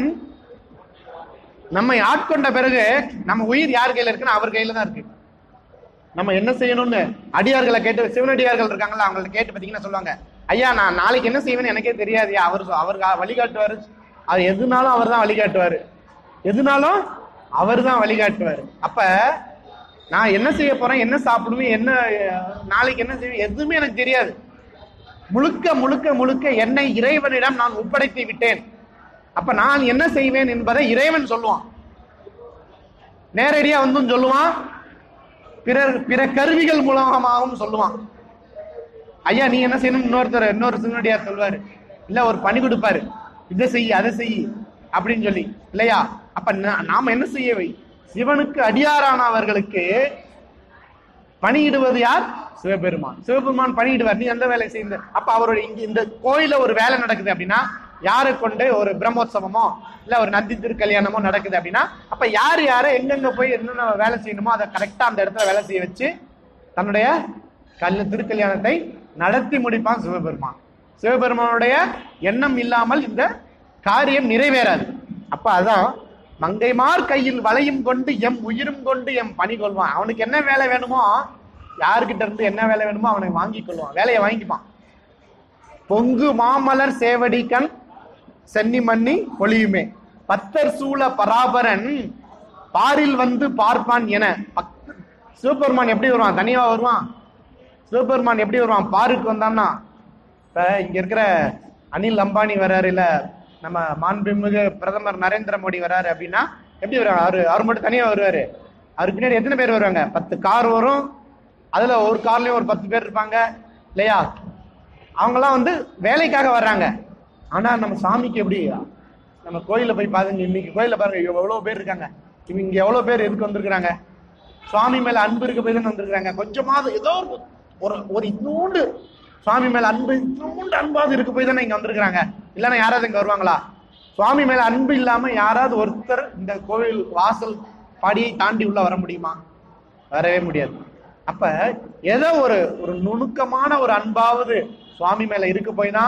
நம்மை ஆட்கொண்ட பிறகு நம்ம உயிர் யார் கையில இருக்குன்னா அவர் கையில தான் இருக்கு நம்ம என்ன செய்யணும்னு அடியார்களை கேட்டு சிவனடியார்கள் இருக்காங்கல்ல அவங்கள்ட்ட கேட்டு பார்த்தீங்கன்னா சொல்லுவாங்க ஐயா நான் நாளைக்கு என்ன செய்வேன்னு எனக்கே தெரியாதுயா அவர் சொ- அவர் கா- வழிகாட்டுவாரு அது எதுனாலும் அவர் தான் வழிகாட்டுவாரு எதுனாலும் அவர் தான் வழிகாட்டுவாரு அப்ப நான் என்ன செய்ய போறேன் என்ன சாப்பிடுவேன் என்ன அஹ், நாளைக்கு என்ன செய்வேன் எதுவுமே எனக்கு தெரியாது முழுக்க முழுக்க முழுக்க என்னை இறைவனிடம் நான் ஒப்படைத்து விட்டேன் அப்ப நான் என்ன செய்வேன் என்பதை இறைவன் சொல்லுவான் நேரடியா வந்தும் சொல்லுவான் பிறர் பிற கருவிகள் மூலமாகவும் சொல்லுவான் ஐயா நீ என்ன செய்யணும் இன்னொருத்தர் இன்னொரு சிவனடியார் சொல்வாரு இல்ல ஒரு பணி கொடுப்பாரு இதை செய் அதை செய் அப்படின்னு சொல்லி இல்லையா அப்ப நா- நாம என்ன செய்ய வை சிவனுக்கு அடியாரானவர்களுக்கு பணியிடுவது யார் சிவபெருமான் சிவபெருமான் பணியிடுவார் நீ எந்த வேலை செய்த அப்ப அவருடைய இங்க இந்த கோயில ஒரு வேலை நடக்குது அப்படின்னா யாரை கொண்டு ஒரு பிரம்மோற்சவமோ இல்ல ஒரு நந்தி திருக்கல்யாணமோ நடக்குது அப்படின்னா அப்ப யார் யாரை எங்கெங்க போய் என்னென்ன வேலை செய்யணுமோ அதை கரெக்டா அந்த இடத்துல வேலை செய்ய வச்சு தன்னுடைய கல் திருக்கல்யாணத்தை நடத்தி முடிப்பான் சிவபெருமான் சிவபெருமானுடைய எண்ணம் இல்லாமல் இந்த காரியம் நிறைவேறாது அப்ப அதான் மங்கைமார் கையில் வளையும் கொண்டு எம் உயிரும் கொண்டு எம் பணி கொள்வான் அவனுக்கு என்ன வேலை வேணுமோ யார்கிட்ட இருந்து என்ன வேலை வேணுமோ அவனை வாங்கி கொள்வான் வேலையை வாங்கிப்பான் பொங்கு மாமலர் சேவடிக்கண் சென்னி மன்னி பொழியுமே பத்தர் சூழ பராபரன் பாரில் வந்து பார்ப்பான் என பக்த- சிவபெருமான் எப்படி வருவான் தனியா வருவான் சிவபெருமான் எப்படி வருவான் பாருக்கு வந்தான்னா இப்ப இங்க இருக்கிற அனில் அம்பானி வர்றாரு இல்ல நம்ம மாண்புமிகு பிரதமர் நரேந்திர மோடி வர்றாரு அப்படின்னா எப்படி வருவாங்க அவரு அவர் மட்டும் தனியா வருவாரு அவருக்கு பின்னாடி எத்தனை பேர் வருவாங்க பத்து கார் வரும் அதுல ஒரு கார்லயும் ஒரு பத்து பேர் இருப்பாங்க இல்லையா அவங்கெல்லாம் வந்து வேலைக்காக வர்றாங்க ஆனா நம்ம சாமிக்கு எப்படி நம்ம கோயில்ல போய் பாருங்க இன்னைக்கு கோயில்ல பாருங்க எவ்வளவு பேர் இருக்காங்க இவங்க இங்க எவ்வளவு பேர் எதுக்கு வந்திருக்கிறாங்க சுவாமி மேல அன்பு இருக்க போய் தானே வந்திருக்காங்க கொஞ்சமாவது ஏதோ ஒரு- ஒரு ஒரு இன்னூண்டு சுவாமி மேல அன்பு இன்னூண்டு அன்பாவது இருக்க போய் தானே இங்க வந்திருக்கிறாங்க இல்லைன்னா யாராவது இங்க வருவாங்களா சுவாமி மேல அன்பு இல்லாம யாராவது ஒருத்தர் இந்த கோவில் வாசல் படியை தாண்டி உள்ள வர முடியுமா வரவே முடியாது அப்ப ஏதோ ஒரு ஒரு நுணுக்கமான ஒரு அன்பாவது சுவாமி மேல இருக்க போய் தான்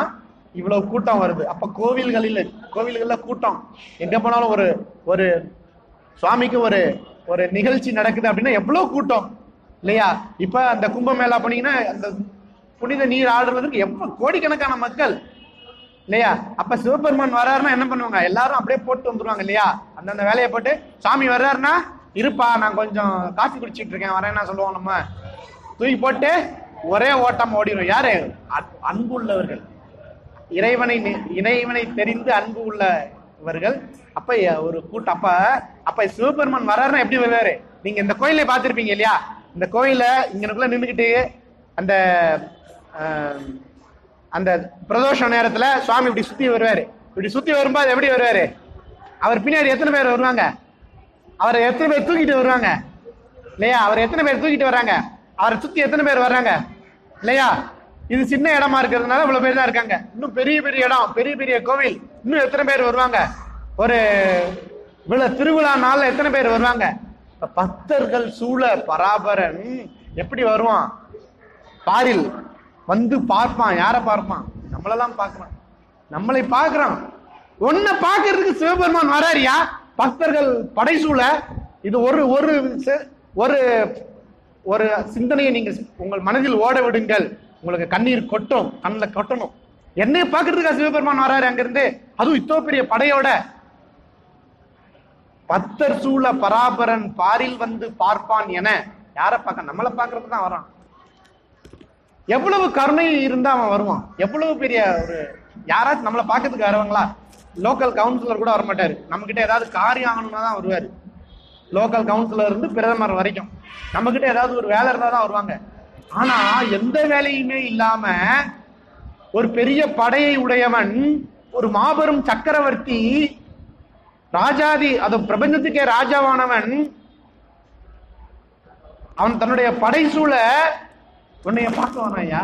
இவ்வளவு கூட்டம் வருது அப்ப கோவில்களில் கோவில்கள்ல கூட்டம் எங்க போனாலும் ஒரு ஒரு சுவாமிக்கு ஒரு ஒரு நிகழ்ச்சி நடக்குது அப்படின்னா எவ்வளவு கூட்டம் இல்லையா இப்ப அந்த கும்பமேளா போனீங்கன்னா அந்த புனித நீர் ஆடுறதுக்கு எவ்வளவு கோடிக்கணக்கான மக்கள் இல்லையா அப்ப சிவபெருமான் வர்றாருன்னா என்ன பண்ணுவாங்க எல்லாரும் அப்படியே போட்டு வந்துருவாங்க இல்லையா அந்தந்த வேலையை போட்டு சாமி வர்றாருன்னா இருப்பா நான் கொஞ்சம் காஃபி குடிச்சிட்டு இருக்கேன் வரேன்னா சொல்லுவோம் நம்ம தூக்கி போட்டு ஒரே ஓட்டம் ஓடிடும் யாரு அ- அன்பு உள்ளவர்கள் இறைவனை நி- இறைவனை தெரிந்து அன்பு உள்ளவர்கள் அப்ப எ- ஒரு கூட்டம் அப்ப அப்ப சிவபெருமான் வர்றாருன்னா எப்படி வருவாரு நீங்க இந்த கோயிலை பார்த்திருப்பீங்க இல்லையா இந்த கோயில இங்கனுக்குள்ள நின்றுக்கிட்டு அந்த ஆஹ், அந்த பிரதோஷ நேரத்துல சுவாமி இப்படி சுத்தி வருவாரு இப்படி சுத்தி வரும்போது எப்படி வருவாரு அவர் பின்னாடி எத்தனை பேர் வருவாங்க அவரை எத்தனை பேர் தூக்கிட்டு வருவாங்க இல்லையா அவர் எத்தனை பேர் தூக்கிட்டு வர்றாங்க அவரை சுத்தி எத்தனை பேர் வர்றாங்க இல்லையா இது சின்ன இடமா இருக்கிறதுனால இவ்வளவு பேர் தான் இருக்காங்க இன்னும் பெரிய பெரிய இடம் பெரிய பெரிய கோவில் இன்னும் எத்தனை பேர் வருவாங்க ஒரு இவ்வளவு திருவிழா நாள்ல எத்தனை பேர் வருவாங்க இப்ப பக்தர்கள் சூழ பராபரன் எப்படி வருவான் பாரில் வந்து பார்ப்பான் யாரை பார்ப்பான் நம்மளெல்லாம் பார்க்கறான் நம்மளை பார்க்கறான் உன்னை பார்க்கறதுக்கு சிவபெருமான் வராரியா பக்தர்கள் படைசூழ இது ஒரு ஒரு செ- ஒரு ஒரு சிந்தனையை நீங்க உங்கள் மனதில் ஓட விடுங்கள் உங்களுக்கு கண்ணீர் கொட்டும் கண்ணில் கொட்டணும் என்னை பார்க்கறதுக்கா சிவபெருமான் வராரு அங்கிருந்து அதுவும் இத்தோ பெரிய படையோட பத்தர் சூழ பராபரன் பாரில் வந்து பார்ப்பான் என யாரை பார்க்க நம்மளை பார்க்கறதுக்கு தான் வரான் எவ்வளவு கருணை இருந்தா அவன் வருவான் எவ்வளவு பெரிய ஒரு யாராச்சும் நம்மளை பார்க்கறதுக்கு வரவங்களா லோக்கல் கவுன்சிலர் கூட வரமாட்டாரு நம்ம கிட்ட ஏதாவது காரியம் ஆகணும்னா தான் வருவாரு லோக்கல் கவுன்சிலர் இருந்து பிரதமர் வரைக்கும் நம்ம கிட்ட ஏதாவது ஒரு வேலை இருந்தா தான் வருவாங்க ஆனா எந்த வேலையுமே இல்லாம ஒரு பெரிய படையை உடையவன் ஒரு மாபெரும் சக்கரவர்த்தி ராஜாதி அது பிரபஞ்சத்துக்கே ராஜாவானவன் அவன் தன்னுடைய படைசூழ உன்னைய பார்க்க வரான் ஐயா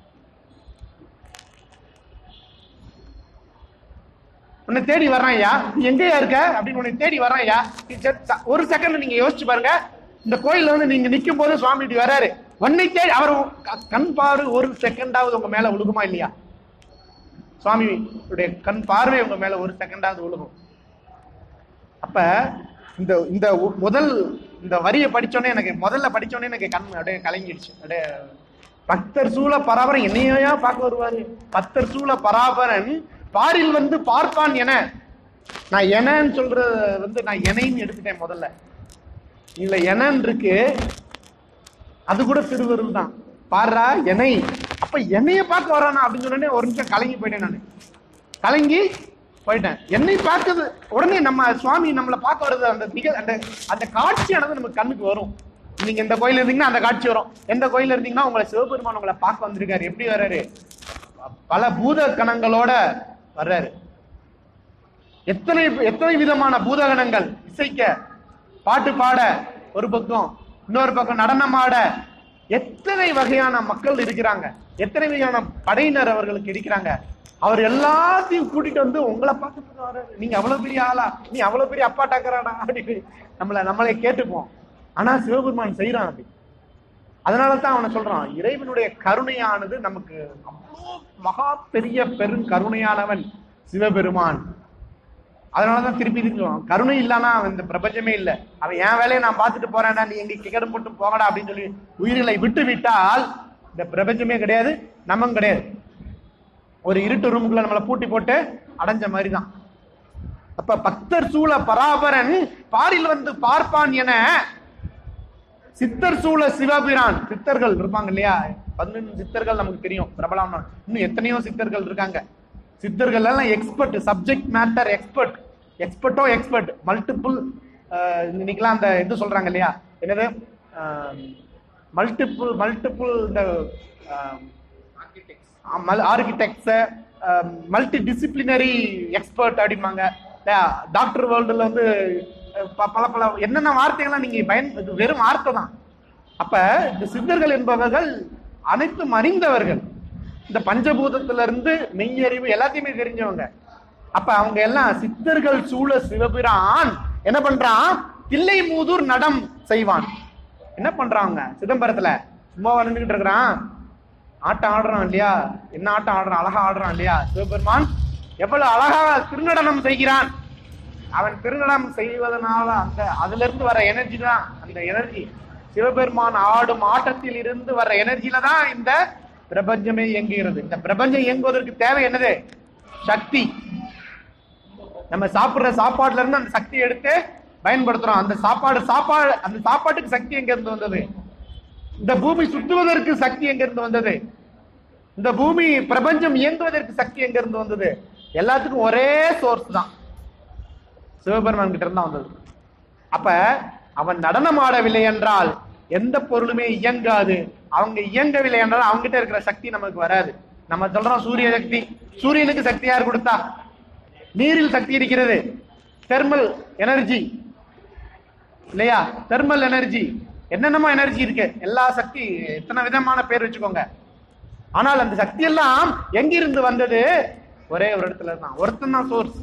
உன்னை தேடி வர்றான் ஐயா நீ எங்கேயா இருக்க அப்படின்னு உன்னை தேடி வர்றான் ஐயா நீ செ- ச- ஒரு செகண்ட் நீங்க யோசிச்சு பாருங்க இந்த கோயில்ல வந்து நீங்க நிக்கும் போது சுவாமி இப்படி வராரு உன்னை தேடி அவர் க- கண் பார்வை ஒரு செகண்டாவது உங்க மேல விழுகுமா இல்லையா சுவாமி உடைய கண் பார்வை உங்க மேல ஒரு செகண்டாவது விழுகும் அப்ப இந்த இந்த ஒ- முதல் இந்த வரியை படிச்சோன்னே எனக்கு முதல்ல படிச்சோன்னே எனக்கு கண் அப்படியே கலங்கிடுச்சு அப்படியே பக்தர் சூழ பராபரன் என்னையா பார்க்க வருவாரு பக்தர் சூழ பராபரன் பாரில் வந்து பார்ப்பான் என நான் எனன்னு சொல்றது வந்து நான் எனைன்னு எடுத்துட்டேன் முதல்ல இதுல எனன்னு இருக்கு அது கூட திருவருள் தான் பாருடா எனை அப்ப என்னைய பார்க்க வரானா அப்படின்னு சொன்னோடனே ஒரு நிமிஷம் கலங்கி போயிட்டேன் நான் கலங்கி போயிட்டேன் என்னை பார்க்குது உடனே நம்ம சுவாமி நம்மளை பார்க்க வருது அந்த நிக அந்த அந்த காட்சியானது நமக்கு கண்ணுக்கு வரும் நீங்க இந்த கோயில்ல இருந்தீங்கன்னா அந்த காட்சி வரும் எந்த கோயில்ல இருந்தீங்கன்னா உங்களை சிவபெருமான் உங்களை பார்க்க வந்திருக்காரு எப்படி வர்றாரு பல பூத கணங்களோட வர்றாரு எத்தனை எத்தனை விதமான பூதகணங்கள் இசைக்க பாட்டு பாட ஒரு பக்கம் இன்னொரு பக்கம் நடனம் ஆட எத்தனை வகையான மக்கள் இருக்கிறாங்க எத்தனை வகையான படையினர் அவர்களுக்கு இருக்கிறாங்க அவர் எல்லாத்தையும் கூட்டிட்டு வந்து உங்களை பார்க்கறதுக்கு வர்றாரு நீங்க அவ்வளவு பெரிய ஆளா நீ அவ்வளவு பெரிய அப்பா டாக்கறாடா அப்படின்னு நம்மள நம்மளே கேட்டுப்போம் ஆனா சிவபெருமான் செய்யறான் அப்படி அதனால தான் அவனை சொல்றான் இறைவனுடைய கருணையானது நமக்கு அவ்வளோ மகா பெரிய பெரும் கருணையானவன் சிவபெருமான் அதனாலதான் திருப்பி திரும்புவான் கருணை இல்லைன்னா அவன் இந்த பிரபஞ்சமே இல்லை அவன் என் வேலையை நான் பார்த்துட்டு போறேன்டா நீ எங்க கிகடம் போட்டு போகடா அப்படின்னு சொல்லி உயிர்களை விட்டு விட்டால் இந்த பிரபஞ்சமே கிடையாது நமம் கிடையாது ஒரு இருட்டு ரூமுக்குள்ள நம்மளை பூட்டி போட்டு அடைஞ்ச மாதிரி தான் அப்ப பக்தர் சூழ பராபரன் பாரில் வந்து பார்ப்பான் என சித்தர் சூழ சிவபிரான் சித்தர்கள் இருப்பாங்க இல்லையா பதினெண்டு சித்தர்கள் நமக்கு தெரியும் பிரபலமான இன்னும் எத்தனையோ சித்தர்கள் இருக்காங்க சித்தர்கள் எல்லாம் எக்ஸ்பர்ட் சப்ஜெக்ட் மேட்டர் எக்ஸ்பர்ட் எக்ஸ்பர்ட்டோ எக்ஸ்பர்ட் மல்டிபிள் இன்னைக்கெல்லாம் அந்த இது சொல்றாங்க இல்லையா என்னது மல்டிபிள் மல்டிபிள் இந்த ஆர்கிடெக்ட்ஸ் மல்டி டிசிப்ளினரி எக்ஸ்பர்ட் அப்படிம்பாங்க இல்லையா டாக்டர் வேர்ல்டுல வந்து அஹ், ப- பல பல என்னென்ன வார்த்தைகள்லாம் நீங்க பயன் இது வெறும் வார்த்தை தான் அப்ப இந்த சித்தர்கள் என்பவர்கள் அனைத்தும் அறிந்தவர்கள் இந்த பஞ்சபூதத்துல இருந்து மெய்யறிவு எல்லாத்தையுமே தெரிஞ்சவங்க அப்ப அவங்க எல்லாம் சித்தர்கள் சூழ சிவபிரான் என்ன பண்றான் தில்லை மூதூர் நடம் செய்வான் என்ன பண்றாங்க சிதம்பரத்துல சும்மா வந்துகிட்டு இருக்கிறான் ஆட்டம் ஆடுறான் இல்லையா என்ன ஆட்டம் ஆடுறான் அழகா ஆடுறான் இல்லையா சிவபெருமான் எவ்வளவு அழகாக திருநடனம் செய்கிறான் அவன் திருநடம் செய்வதனால அந்த அதுல இருந்து வர எனர்ஜி தான் அந்த எனர்ஜி சிவபெருமான் ஆடும் ஆட்டத்தில் இருந்து வர எனர்ஜில தான் இந்த பிரபஞ்சமே இயங்குகிறது இந்த பிரபஞ்சம் இயங்குவதற்கு தேவை என்னது சக்தி நம்ம சாப்பிடுற சாப்பாட்டுல இருந்து அந்த சக்தி எடுத்து பயன்படுத்துறோம் அந்த சாப்பாடு சாப்பாடு அந்த சாப்பாட்டுக்கு சக்தி எங்க இருந்து வந்தது இந்த பூமி சுத்துவதற்கு சக்தி எங்க இருந்து வந்தது இந்த பூமி பிரபஞ்சம் இயங்குவதற்கு சக்தி எங்க இருந்து வந்தது எல்லாத்துக்கும் ஒரே சோர்ஸ் தான் சிவபெருமான் கிட்ட இருந்தா வந்தது அப்ப அவன் நடனம் ஆடவில்லை என்றால் எந்த பொருளுமே இயங்காது அவங்க இயங்கவில்லை என்றால் அவங்ககிட்ட இருக்கிற சக்தி நமக்கு வராது நம்ம சொல்றோம் சூரிய சக்தி சூரியனுக்கு சக்தி யார் கொடுத்தா நீரில் சக்தி இருக்கிறது தெர்மல் எனர்ஜி இல்லையா தெர்மல் எனர்ஜி என்னென்னமோ எனர்ஜி இருக்கு எல்லா சக்தி எத்தனை விதமான பேர் வச்சுக்கோங்க ஆனால் அந்த சக்தி எல்லாம் எங்கிருந்து வந்தது ஒரே ஒரு இடத்துல தான் ஒருத்தன் தான் சோர்ஸ்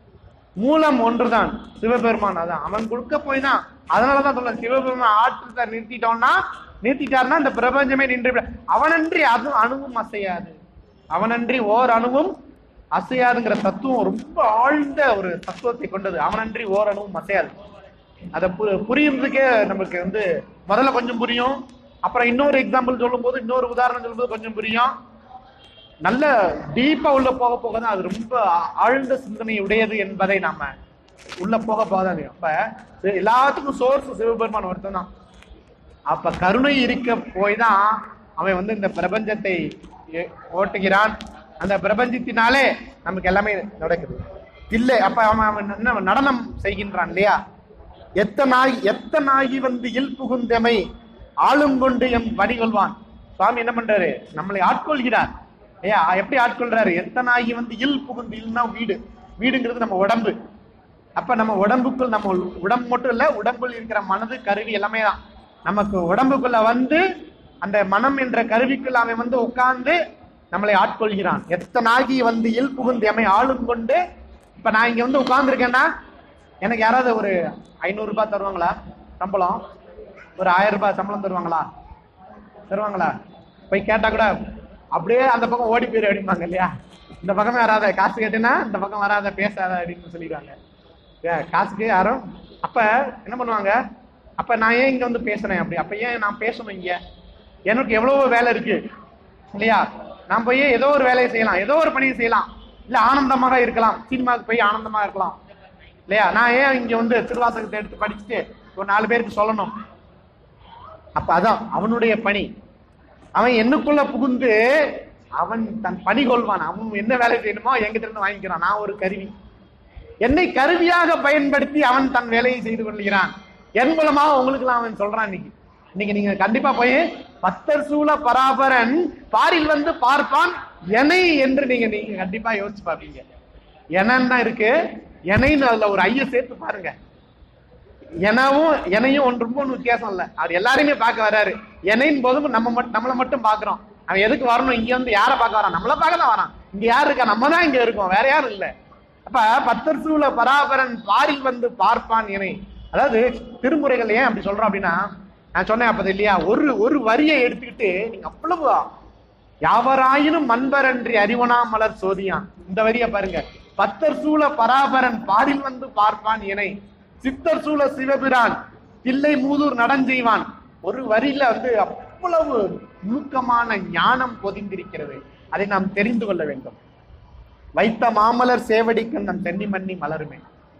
மூலம் ஒன்றுதான் சிவபெருமான் அதான் அவன் கொடுக்க போய் தான் அதனாலதான் சொல்ல சிவபெருமான் ஆற்றத்தை நிறுத்திட்டோம்னா நிறுத்திட்டாருன்னா இந்த பிரபஞ்சமே நின்று விட- அவனன்றி அது அணுவும் அசையாது அவனன்றி ஓர் அணுவும் அசையாதுங்கிற தத்துவம் ரொம்ப ஆழ்ந்த ஒரு தத்துவத்தை கொண்டது அவனன்றி ஓர் அணுவும் அசையாது அதை பு- புரியுறதுக்கே நமக்கு வந்து முதல்ல கொஞ்சம் புரியும் அப்புறம் இன்னொரு எக்ஸாம்பிள் சொல்லும்போது இன்னொரு உதாரணம் சொல்லும்போது கொஞ்சம் புரியும் நல்ல டீப்பா உள்ள போக போக தான் அது ரொம்ப ஆ- ஆழ்ந்த சிந்தனை உடையது என்பதை நாம உள்ள போக போக தான் தெரியும். அப்ப இது எல்லாத்துக்கும் சோர்ஸ் சிவபெருமான் ஒருத்தன் தான் அப்ப கருணை இருக்க போய் தான் அவன் வந்து இந்த பிரபஞ்சத்தை எ- ஓட்டுகிறான் அந்த பிரபஞ்சத்தினாலே நமக்கு எல்லாமே நடக்குது இல்லை அப்ப அவன் அவன் என்ன நடனம் செய்கின்றான் இல்லையா எத்தனாகி எத்தனாகி வந்து இல் புகுந்தமை ஆளுங்கொண்டு எம் வடிகொள்வான் சுவாமி என்ன பண்றாரு நம்மளை ஆட்கொள்கிறார் ஏயா எப்படி ஆட்கொள்றாரு எத்தனாகி வந்து இல் புகுந்து இல்னா வீடு வீடுங்கிறது நம்ம உடம்பு அப்ப நம்ம உடம்புக்குள் நம்ம உடம்பு மட்டும் இல்ல உடம்புல இருக்கிற மனது கருவி எல்லாமே தான் நமக்கு உடம்புக்குள்ள வந்து அந்த மனம் என்ற கருவிக்குள்ள அவன் வந்து உட்கார்ந்து நம்மளை ஆட்கொள்கிறான் எத்தனாகி வந்து இல் புகுந்து எம்மை ஆளும் கொண்டு இப்ப நான் இங்க வந்து உட்கார்ந்துருக்கேன்னா எனக்கு யாராவது ஒரு ஐநூறு ரூபாய் தருவாங்களா சம்பளம் ஒரு ஆயிரம் ரூபாய் சம்பளம் தருவாங்களா தருவாங்களா போய் கேட்டா கூட அப்படியே அந்த பக்கம் ஓடி போயிரு அப்படிம்பாங்க இல்லையா இந்த பக்கம் வராத காசு கேட்டேன்னா இந்த பக்கம் வராத பேசாத அப்படின்னு சொல்லிடுவாங்க ஏன், காசுக்கு யாரும் அப்ப என்ன பண்ணுவாங்க அப்ப நான் ஏன் இங்க வந்து பேசுறேன் அப்படி அப்ப ஏன் நான் பேசணும் இங்க எனக்கு எவ்வளவோ வேலை இருக்கு இல்லையா நான் போய் ஏதோ ஒரு வேலையை செய்யலாம் ஏதோ ஒரு பணியை செய்யலாம் இல்ல ஆனந்தமாக இருக்கலாம் சினிமாவுக்கு போய் ஆனந்தமா இருக்கலாம் இல்லையா நான் ஏன் இங்க வந்து திருவாசகத்தை எடுத்து படிச்சுட்டு ஒரு நாலு பேருக்கு சொல்லணும் அப்ப அதான் அவனுடைய பணி அவன் என்னுக்குள்ள புகுந்து அவன் தன் பணி கொள்வான் அவன் என்ன வேலை செய்யணுமோ என்கிட்ட இருந்து வாங்கிக்கிறான் நான் ஒரு கருவி என்னை கருவியாக பயன்படுத்தி அவன் தன் வேலையை செய்து கொள்கிறான் என் மூலமாக உங்களுக்கு அவன் சொல்றான் இன்னைக்கு இன்னைக்கு நீங்க கண்டிப்பா போய் பத்தர் சூழ பராபரன் பாரில் வந்து பார்ப்பான் எனை என்று நீங்க நீங்க கண்டிப்பா யோசிச்சு பார்ப்பீங்க என்னன்னு தான் இருக்கு எனைன்னு அதுல ஒரு ஐய சேர்த்து பாருங்க எனவும் எனையும் ஒன்று ரொம்ப ஒண்ணும் வித்தியாசம் இல்ல அவர் எல்லாரையுமே பார்க்க வராரு எனையின் போதும் நம்ம மட்டும் நம்மளை மட்டும் பாக்குறோம் அவன் எதுக்கு வரணும் இங்க வந்து யாரை பார்க்க வரான் நம்மள பார்க்க தான் வரான் இங்க யாரு இருக்கா நம்ம தான் இங்க இருக்கோம் வேற யாரும் இல்ல அப்ப பத்தர் சூழ பராபரன் பாரில் வந்து பார்ப்பான் எனை அதாவது திருமுறைகள் ஏன் அப்படி சொல்றோம் அப்படின்னா நான் சொன்னேன் அப்ப இல்லையா ஒரு ஒரு வரியை எடுத்துக்கிட்டு நீங்க அவ்வளவு யாவராயினும் மண்பரன்றி அறிவனா மலர் சோதியான் இந்த வரிய பாருங்க பத்தர் சூழ பராபரன் பாரில் வந்து பார்ப்பான் இணை சித்தர் சூழ சிவபிரான் தில்லை மூதூர் நடஞ்செய்வான் ஒரு வரியில வந்து அவ்வளவு நுணுக்கமான ஞானம் பொதிந்திருக்கிறது அதை நாம் தெரிந்து கொள்ள வேண்டும் வைத்த மாமலர் சேவடிக்கு நம் தென்னி மண்ணி மலருமே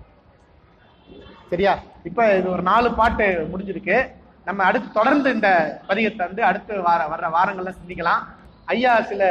சரியா இப்ப இது ஒரு நாலு பாட்டு முடிஞ்சிருக்கு நம்ம அடுத்து தொடர்ந்து இந்த பதிகத்தை வந்து அடுத்து வார வர்ற வாரங்கள்ல சிந்திக்கலாம் ஐயா சில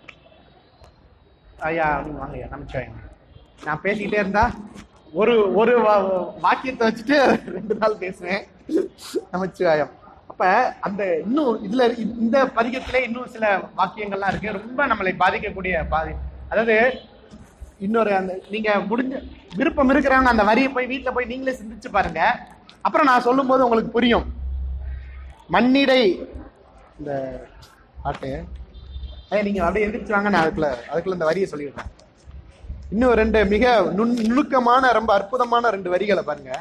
ஐயா நீங்க வாங்க ஐயா நமச்சிவாயம் நான் பேசிக்கிட்டே இருந்தா ஒரு ஒரு வா- வாக்கியத்தை வச்சுட்டு ரெண்டு நாள் பேசுவேன் நமச்சிவாயம் அப்ப அந்த இன்னும் இதுல இ- இந்த பதிகத்திலே இன்னும் சில வாக்கியங்கள்லாம் இருக்கு ரொம்ப நம்மளை பாதிக்கக்கூடிய பாதி அதாவது இன்னொரு அந்த நீங்க முடிஞ்ச விருப்பம் இருக்கிறவங்க அந்த வரியை போய் வீட்ல போய் நீங்களே சிந்திச்சு பாருங்க அப்புறம் நான் சொல்லும்போது உங்களுக்கு புரியும் மண்ணிடை இந்த பாட்டு ஏய் நீங்க அப்படியே எந்திரிச்சு வாங்க நான் அதுக்குள்ள அதுக்குள்ள இந்த வரியை சொல்லிடுறேன் இன்னும் ரெண்டு மிக நுண் நுணுக்கமான ரொம்ப அற்புதமான ரெண்டு வரிகளை பாருங்க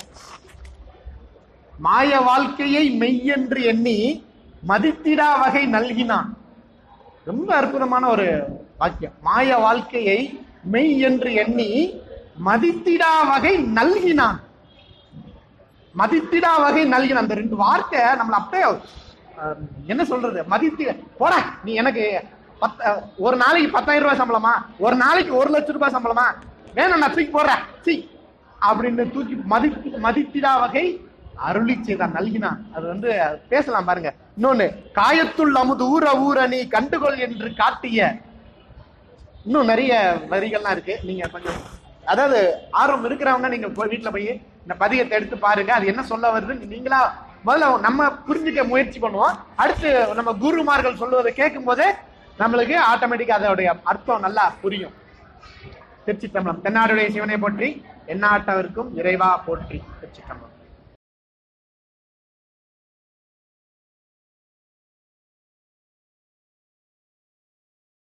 மாய வாழ்க்கையை மெய்யென்று எண்ணி மதித்திடா வகை நல்கினான் ரொம்ப அற்புதமான ஒரு வாக்கியம் மாய வாழ்க்கையை மெய் என்று எண்ணி மதித்திடா வகை நல்கினான் மதித்திடா வகை நல்கினான் அந்த ரெண்டு வார்த்தை நம்மள அப்படியே அஹ், என்ன சொல்றது மதித்தி போட நீ எனக்கு பத்த ஒரு நாளைக்கு பத்தாயிரம் ரூபாய் சம்பளமா ஒரு நாளைக்கு ஒரு லட்சம் ரூபாய் சம்பளமா வேணும் நான் தூக்கி போடுறேன் சி அப்படின்னு தூக்கி மதித்து மதித்திடா வகை அருளி செய்தான் நல்கினான் அது வந்து பேசலாம் பாருங்க இன்னொன்னு காயத்துள் அமுது ஊற ஊற நீ கண்டுகொள் என்று காட்டிய இன்னும் நிறைய வரிகள்லாம் இருக்கு நீங்க கொஞ்சம் அதாவது ஆர்வம் இருக்கிறவங்க நீங்க போய் வீட்டுல போய் இந்த பதியத்தை எடுத்து பாருங்க அது என்ன சொல்ல வருதுன்னு நீங்களா முதல்ல நம்ம புரிஞ்சுக்க முயற்சி பண்ணுவோம் அடுத்து நம்ம குருமார்கள் சொல்லுவதை கேட்கும் போதே நம்மளுக்கு ஆட்டோமேட்டிக்கா அதோடைய அர்த்தம் நல்லா புரியும் திருச்சி தமிழம் தென்னாடுடைய சிவனை போற்றி எந்நாட்டவருக்கும் இறைவா போற்றி திருச்சி தமிழம்